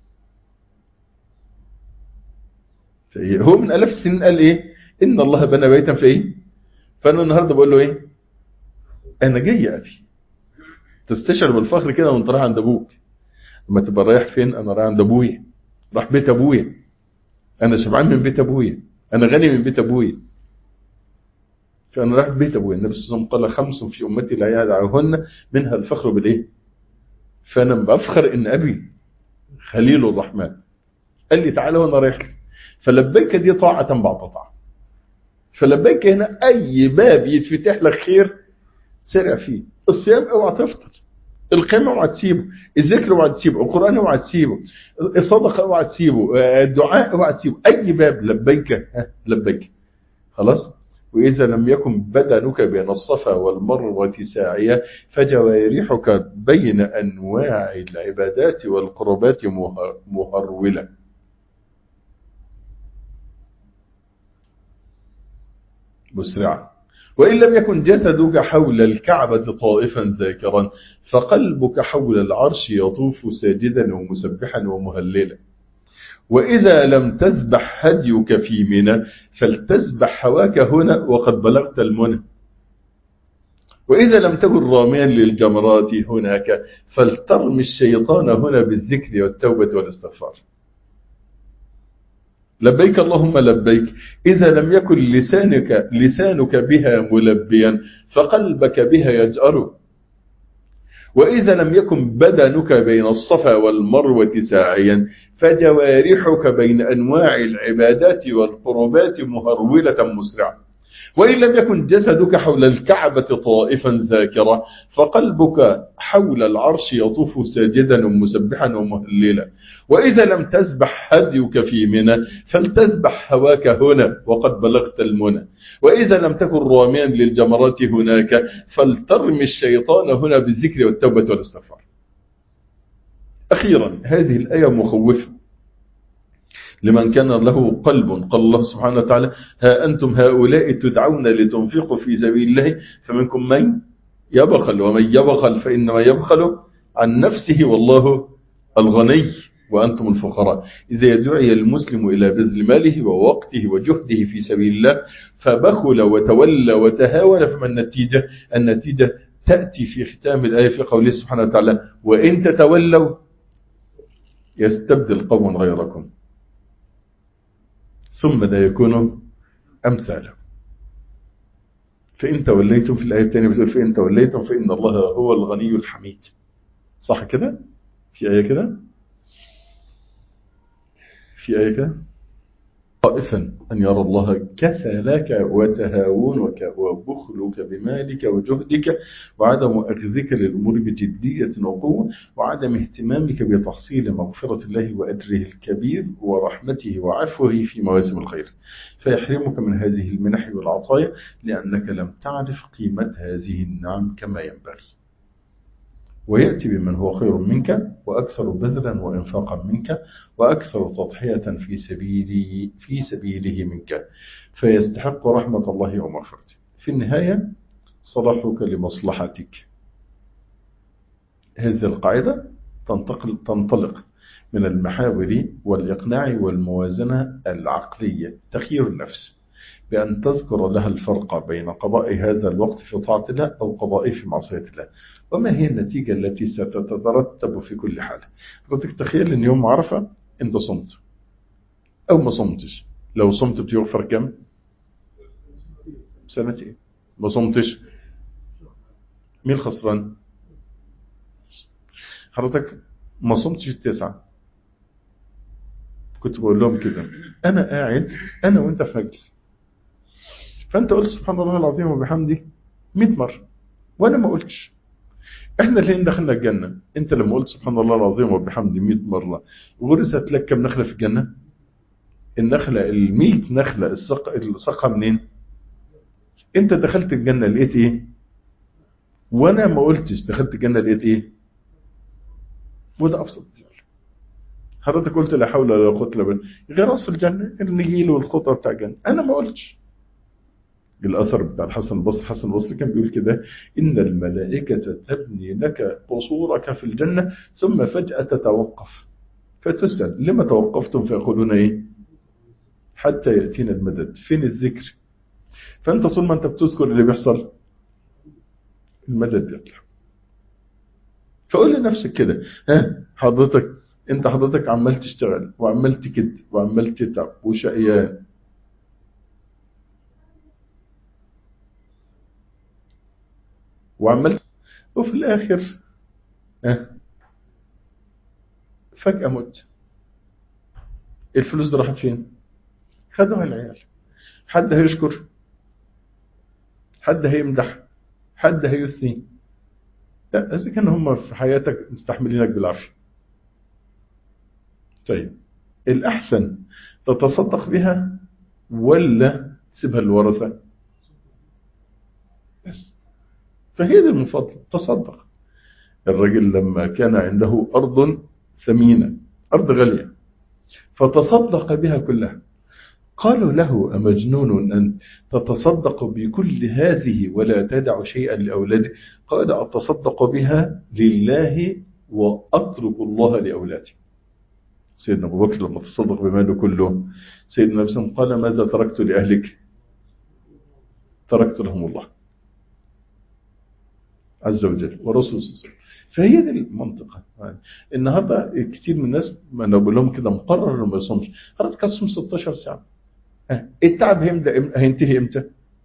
فإيه؟ هو من الاف السنين قال ايه ان الله بنى بيتا في ايه فانا النهارده بقول له ايه انا جاي يا ابي تستشعر بالفخر كده وانت رايح عند ابوك لما تبقى رايح فين انا رايح عند ابويا راح بيت ابويا انا شبعان من بيت ابويا انا غني من بيت ابويا فانا رايح بيت ابويا النبي صلى الله عليه وسلم قال خمس في امتي لا يدعوهن منها الفخر بالايه فانا بفخر ان ابي خليل الرحمن قال لي تعالى وانا رايح لك. فلبيك دي طاعة بعد طاعة فلبيك هنا اي باب يتفتح لك خير سرع فيه الصيام اوعى تفطر القيام اوعى تسيبه الذكر اوعى تسيبه القران اوعى تسيبه الصدقه اوعى تسيبه الدعاء اوعى تسيبه اي باب لبيك ها، لبيك خلاص واذا لم يكن بدنك بين الصفا والمروه ساعيه فجوارحك بين انواع العبادات والقربات مه- مهروله مسرعا وإن لم يكن جسدك حول الكعبة طائفا ذاكرا فقلبك حول العرش يطوف ساجدا ومسبحا ومهللا وإذا لم تسبح هديك في منى فلتسبح هواك هنا وقد بلغت المنى وإذا لم تكن راميا للجمرات هناك فلترمي الشيطان هنا بالذكر والتوبة والاستغفار لبيك اللهم لبيك إذا لم يكن لسانك, لسانك بها ملبيا فقلبك بها يجأر وإذا لم يكن بدنك بين الصفا والمروة ساعيا فجوارحك بين أنواع العبادات والقربات مهرولة مسرعة وإن لم يكن جسدك حول الكعبة طائفا ذاكرا فقلبك حول العرش يطوف ساجدا ومسبحا ومهللا وإذا لم تسبح هديك في منى فلتسبح هواك هنا وقد بلغت المنى وإذا لم تكن راميا للجمرات هناك فلترمي الشيطان هنا بالذكر والتوبة والاستغفار أخيرا هذه الآية مخوفة لمن كان له قلب قال الله سبحانه وتعالى ها أنتم هؤلاء تدعون لتنفقوا في سبيل الله فمنكم من يبخل ومن يبخل فإنما يبخل عن نفسه والله الغني وأنتم الفقراء إذا يدعي المسلم إلى بذل ماله ووقته وجهده في سبيل الله فبخل وتولى وتهاون فما النتيجة النتيجة تأتي في ختام الآية في قوله سبحانه وتعالى وإن تتولوا يستبدل قوم غيركم ثم لا يكون أمثاله فإن توليتم في الآية الثانية بتقول فإن توليتم فإن الله هو الغني الحميد صح كده؟ في آية كده؟ في آية كده؟ خائفا أن يرى الله كسلك وتهاونك وبخلك بمالك وجهدك وعدم أخذك للأمور بجدية وقوة وعدم اهتمامك بتحصيل مغفرة الله وأجره الكبير ورحمته وعفوه في مواسم الخير فيحرمك من هذه المنح والعطايا لأنك لم تعرف قيمة هذه النعم كما ينبغي ويأتي بمن هو خير منك وأكثر بذلا وإنفاقا منك وأكثر تضحية في سبيله, في سبيله منك فيستحق رحمة الله ومغفرته في النهاية صلاحك لمصلحتك هذه القاعدة تنتقل تنطلق من المحاور والإقناع والموازنة العقلية تخير النفس بأن تذكر لها الفرق بين قضاء هذا الوقت في طاعة الله أو قضائه في معصية الله وما هي النتيجة التي ستترتب في كل حال حضرتك تخيل ان يوم عرفة انت صمت او ما صمتش لو صمت بتغفر كم سنتين ما صمتش مين الخسران حضرتك ما صمتش التسعة كنت بقول لهم كده انا قاعد انا وانت في مجلس فانت قلت سبحان الله العظيم وبحمده 100 مرة وانا ما قلتش احنا اللي دخلنا الجنة انت لما قلت سبحان الله العظيم وبحمده 100 مرة ورثت لك كم نخلة في الجنة النخلة ال100 نخلة السق السقة منين انت دخلت الجنة لقيت ايه وانا ما قلتش دخلت الجنة لقيت ايه وده ابسط حضرتك قلت لا حول ولا قوه الا بالله غير اصل الجنه النجيل والخطه بتاع الجنه انا ما قلتش الأثر بتاع الحسن البصري الحسن البصري كان بيقول كده إن الملائكة تبني لك قصورك في الجنة ثم فجأة تتوقف فتسأل لما توقفتم فيقولون إيه حتى يأتينا المدد فين الذكر فأنت طول ما أنت بتذكر اللي بيحصل المدد يطلع فقول لنفسك كده ها حضرتك انت حضرتك عمال تشتغل وعمال تكد وعمال تتعب وشقيان وعملت وفي الآخر اه فجأة مت الفلوس دي راحت فين خدوها العيال حد هيشكر حد هيمدح حد هيثني لا إذا كان هم في حياتك مستحملينك بالعافية طيب الأحسن تتصدق بها ولا تسيبها للورثة بس فهي دي المفضل تصدق الرجل لما كان عنده أرض ثمينة أرض غالية فتصدق بها كلها قالوا له أمجنون أن تتصدق بكل هذه ولا تدع شيئا لأولادك قال أتصدق بها لله وأترك الله لأولادي سيدنا أبو بكر لما تصدق بماله كله سيدنا أبو قال ماذا تركت لأهلك تركت لهم الله عز وجل ورسوله صلى الله عليه وسلم فهي دي المنطقة النهاردة كتير من الناس ما انا بقول لهم كده مقرر ما يصومش حضرتك هتصوم 16 ساعة التعب هينتهي امتى؟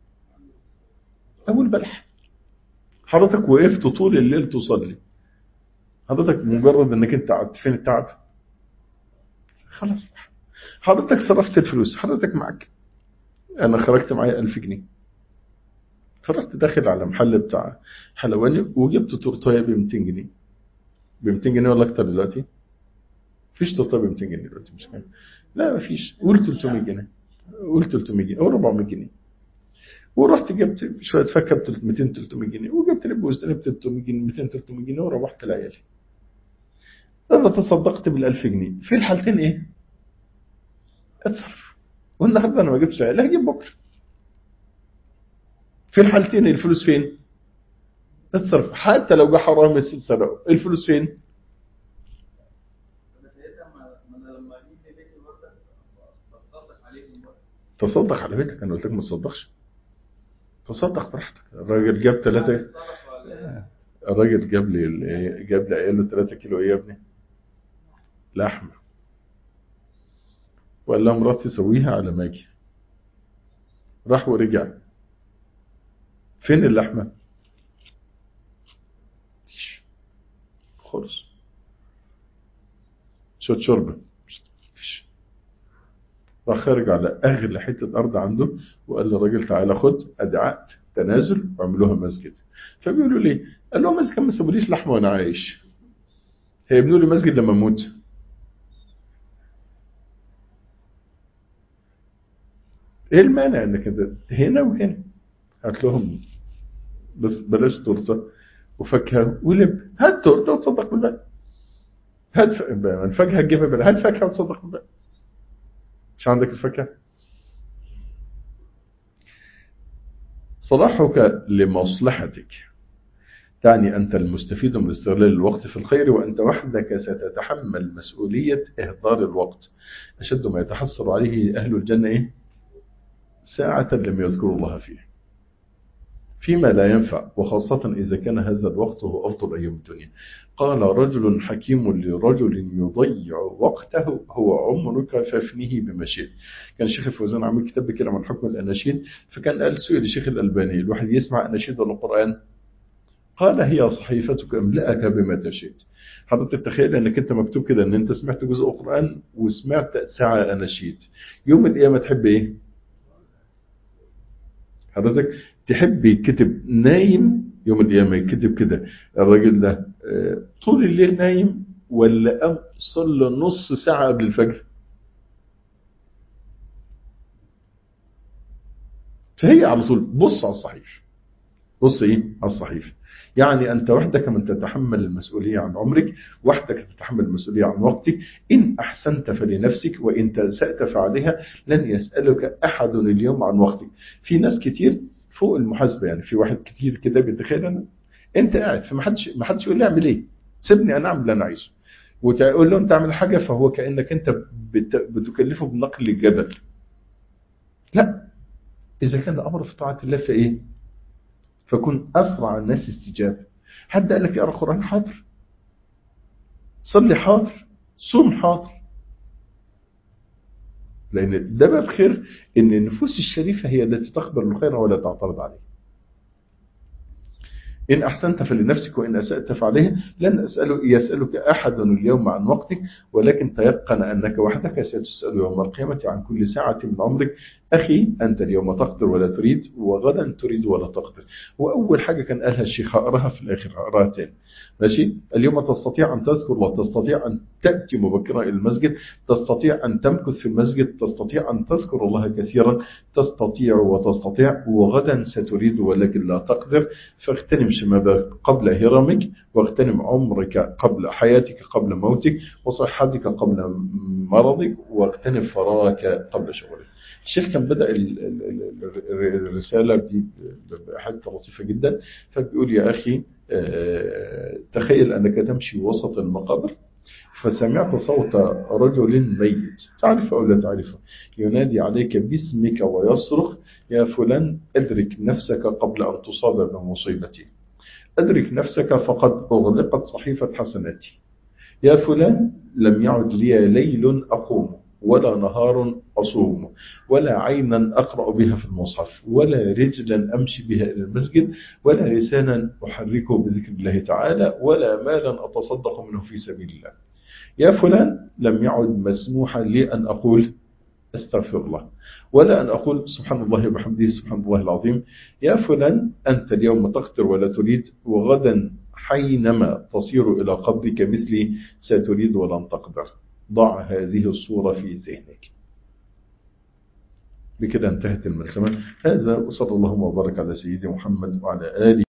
أول بلح حضرتك وقفت طول الليل تصلي حضرتك مجرد انك انت قعدت فين التعب؟ خلاص حضرتك صرفت الفلوس حضرتك معك انا خرجت معايا 1000 جنيه فرحت داخل على محل بتاع حلواني وجبت تورتايه ب 200 جنيه ب 200 جنيه ولا اكتر دلوقتي مفيش تورتايه ب 200 جنيه دلوقتي مش كده لا مفيش قول 300 جنيه قول 300 جنيه او 400 جنيه ورحت جبت شويه فاكهه ب 200 300 جنيه وجبت لب وزدان ب 300 جنيه 200 300 جنيه وروحت لعيالي انا تصدقت بال 1000 جنيه في الحالتين ايه؟ اتصرف والنهارده انا ما جبتش عيالي هجيب بكره في الحالتين الفلوس فين اتصرف حتى لو جه حرام سرقوا الفلوس فين تصدق على بيتك انا قلت لك ما تصدقش تصدق براحتك الراجل جاب ثلاثة الراجل جاب لي جاب لي عياله 3 كيلو ايه يا ابني لحمه وقال لها مراتي سويها على ما اجي راح ورجع فين اللحمة خلص شوت شوربة راح خارج على أغلى حتة أرض عنده وقال للراجل تعالى خد أدي عقد تنازل واعملوها مسجد فبيقولوا لي قال له مسجد ما سابوليش لحمة وأنا عايش هيبنوا لي مسجد لما أموت ايه المانع انك انت هنا وهنا هات لهم بس بلاش تورته وفاكهه ولب هات تورته وتصدق بالباقي هات الفاكهه تجيبها بالباقي هات فاكهه وتصدق بالباقي مش عندك الفاكهه صلاحك لمصلحتك تعني أنت المستفيد من استغلال الوقت في الخير وأنت وحدك ستتحمل مسؤولية إهدار الوقت أشد ما يتحسر عليه أهل الجنة إيه؟ ساعة لم يذكروا الله فيه فيما لا ينفع وخاصة إذا كان هذا الوقت هو أفضل أيام الدنيا قال رجل حكيم لرجل يضيع وقته هو عمرك فافنه بمشيئة كان الشيخ الفوزان عامل كتاب كده عن حكم الأناشيد فكان قال سؤال الشيخ الألباني الواحد يسمع أناشيد ولا القرآن قال هي صحيفتك املأك بما تشئت حضرتك تخيل انك انت مكتوب كده ان انت سمعت جزء قرآن وسمعت ساعة أناشيد يوم القيامة تحب ايه حضرتك تحب يتكتب نايم يوم القيامة يتكتب كده الراجل ده طول الليل نايم ولا قام صلى نص ساعة قبل الفجر فهي على طول بص على الصحيح بص ايه على الصحيح يعني أنت وحدك من تتحمل المسؤولية عن عمرك وحدك تتحمل المسؤولية عن وقتك إن أحسنت فلنفسك وإن تسأت فعليها لن يسألك أحد اليوم عن وقتك في ناس كتير فوق المحاسبة يعني في واحد كتير كده بيتخيل أنا أنت قاعد فما حدش ما حدش يقول لي أعمل إيه سيبني أنا أعمل اللي أنا عايزه وتقول له أنت أعمل حاجة فهو كأنك أنت بت... بتكلفه بنقل الجبل لا إذا كان الأمر في طاعة الله فإيه فكن أسرع الناس استجابة حد قال لك اقرا قرآن حاضر صلي حاضر صوم حاضر لأن ده باب خير إن النفوس الشريفة هي التي تقبل الخير ولا تعترض عليه إن أحسنت فلنفسك وإن أسأت فعليه لن أسأل يسألك أحد اليوم عن وقتك ولكن تيقن أنك وحدك ستسأل يوم القيامة عن كل ساعة من عمرك أخي أنت اليوم تقدر ولا تريد وغدا تريد ولا تقدر وأول حاجة كان قالها الشيخ أقراها في الآخر أقراها تاني ماشي اليوم تستطيع أن تذكر الله تستطيع أن تأتي مبكرا إلى المسجد تستطيع أن تمكث في المسجد تستطيع أن تذكر الله كثيرا تستطيع وتستطيع وغدا ستريد ولكن لا تقدر فاغتنم شمالك قبل هرمك واغتنم عمرك قبل حياتك قبل موتك وصحتك قبل مرضك واغتنم فراغك قبل شغلك الشيخ كان بدأ ال- ال- ال- ال- الرسالة دي بحاجة لطيفة جدا فبيقول يا أخي آه، تخيل أنك تمشي وسط المقابر فسمعت صوت رجل ميت تعرف أو لا تعرفه ينادي عليك باسمك ويصرخ يا فلان أدرك نفسك قبل أن تصاب بمصيبتي أدرك نفسك فقد أغلقت صحيفة حسناتي يا فلان لم يعد لي ليل أقوم ولا نهار أصوم ولا عينا أقرأ بها في المصحف ولا رجلا أمشي بها إلى المسجد ولا لسانا أحركه بذكر الله تعالى ولا مالا أتصدق منه في سبيل الله يا فلان لم يعد مسموحا لي أن أقول استغفر الله ولا أن أقول سبحان الله وبحمده سبحان الله العظيم يا فلان أنت اليوم تقدر ولا تريد وغدا حينما تصير إلى قبرك مثلي ستريد ولن تقدر ضع هذه الصورة في ذهنك بكده انتهت الملزمة هذا وصلى الله وبارك على سيدنا محمد وعلى آله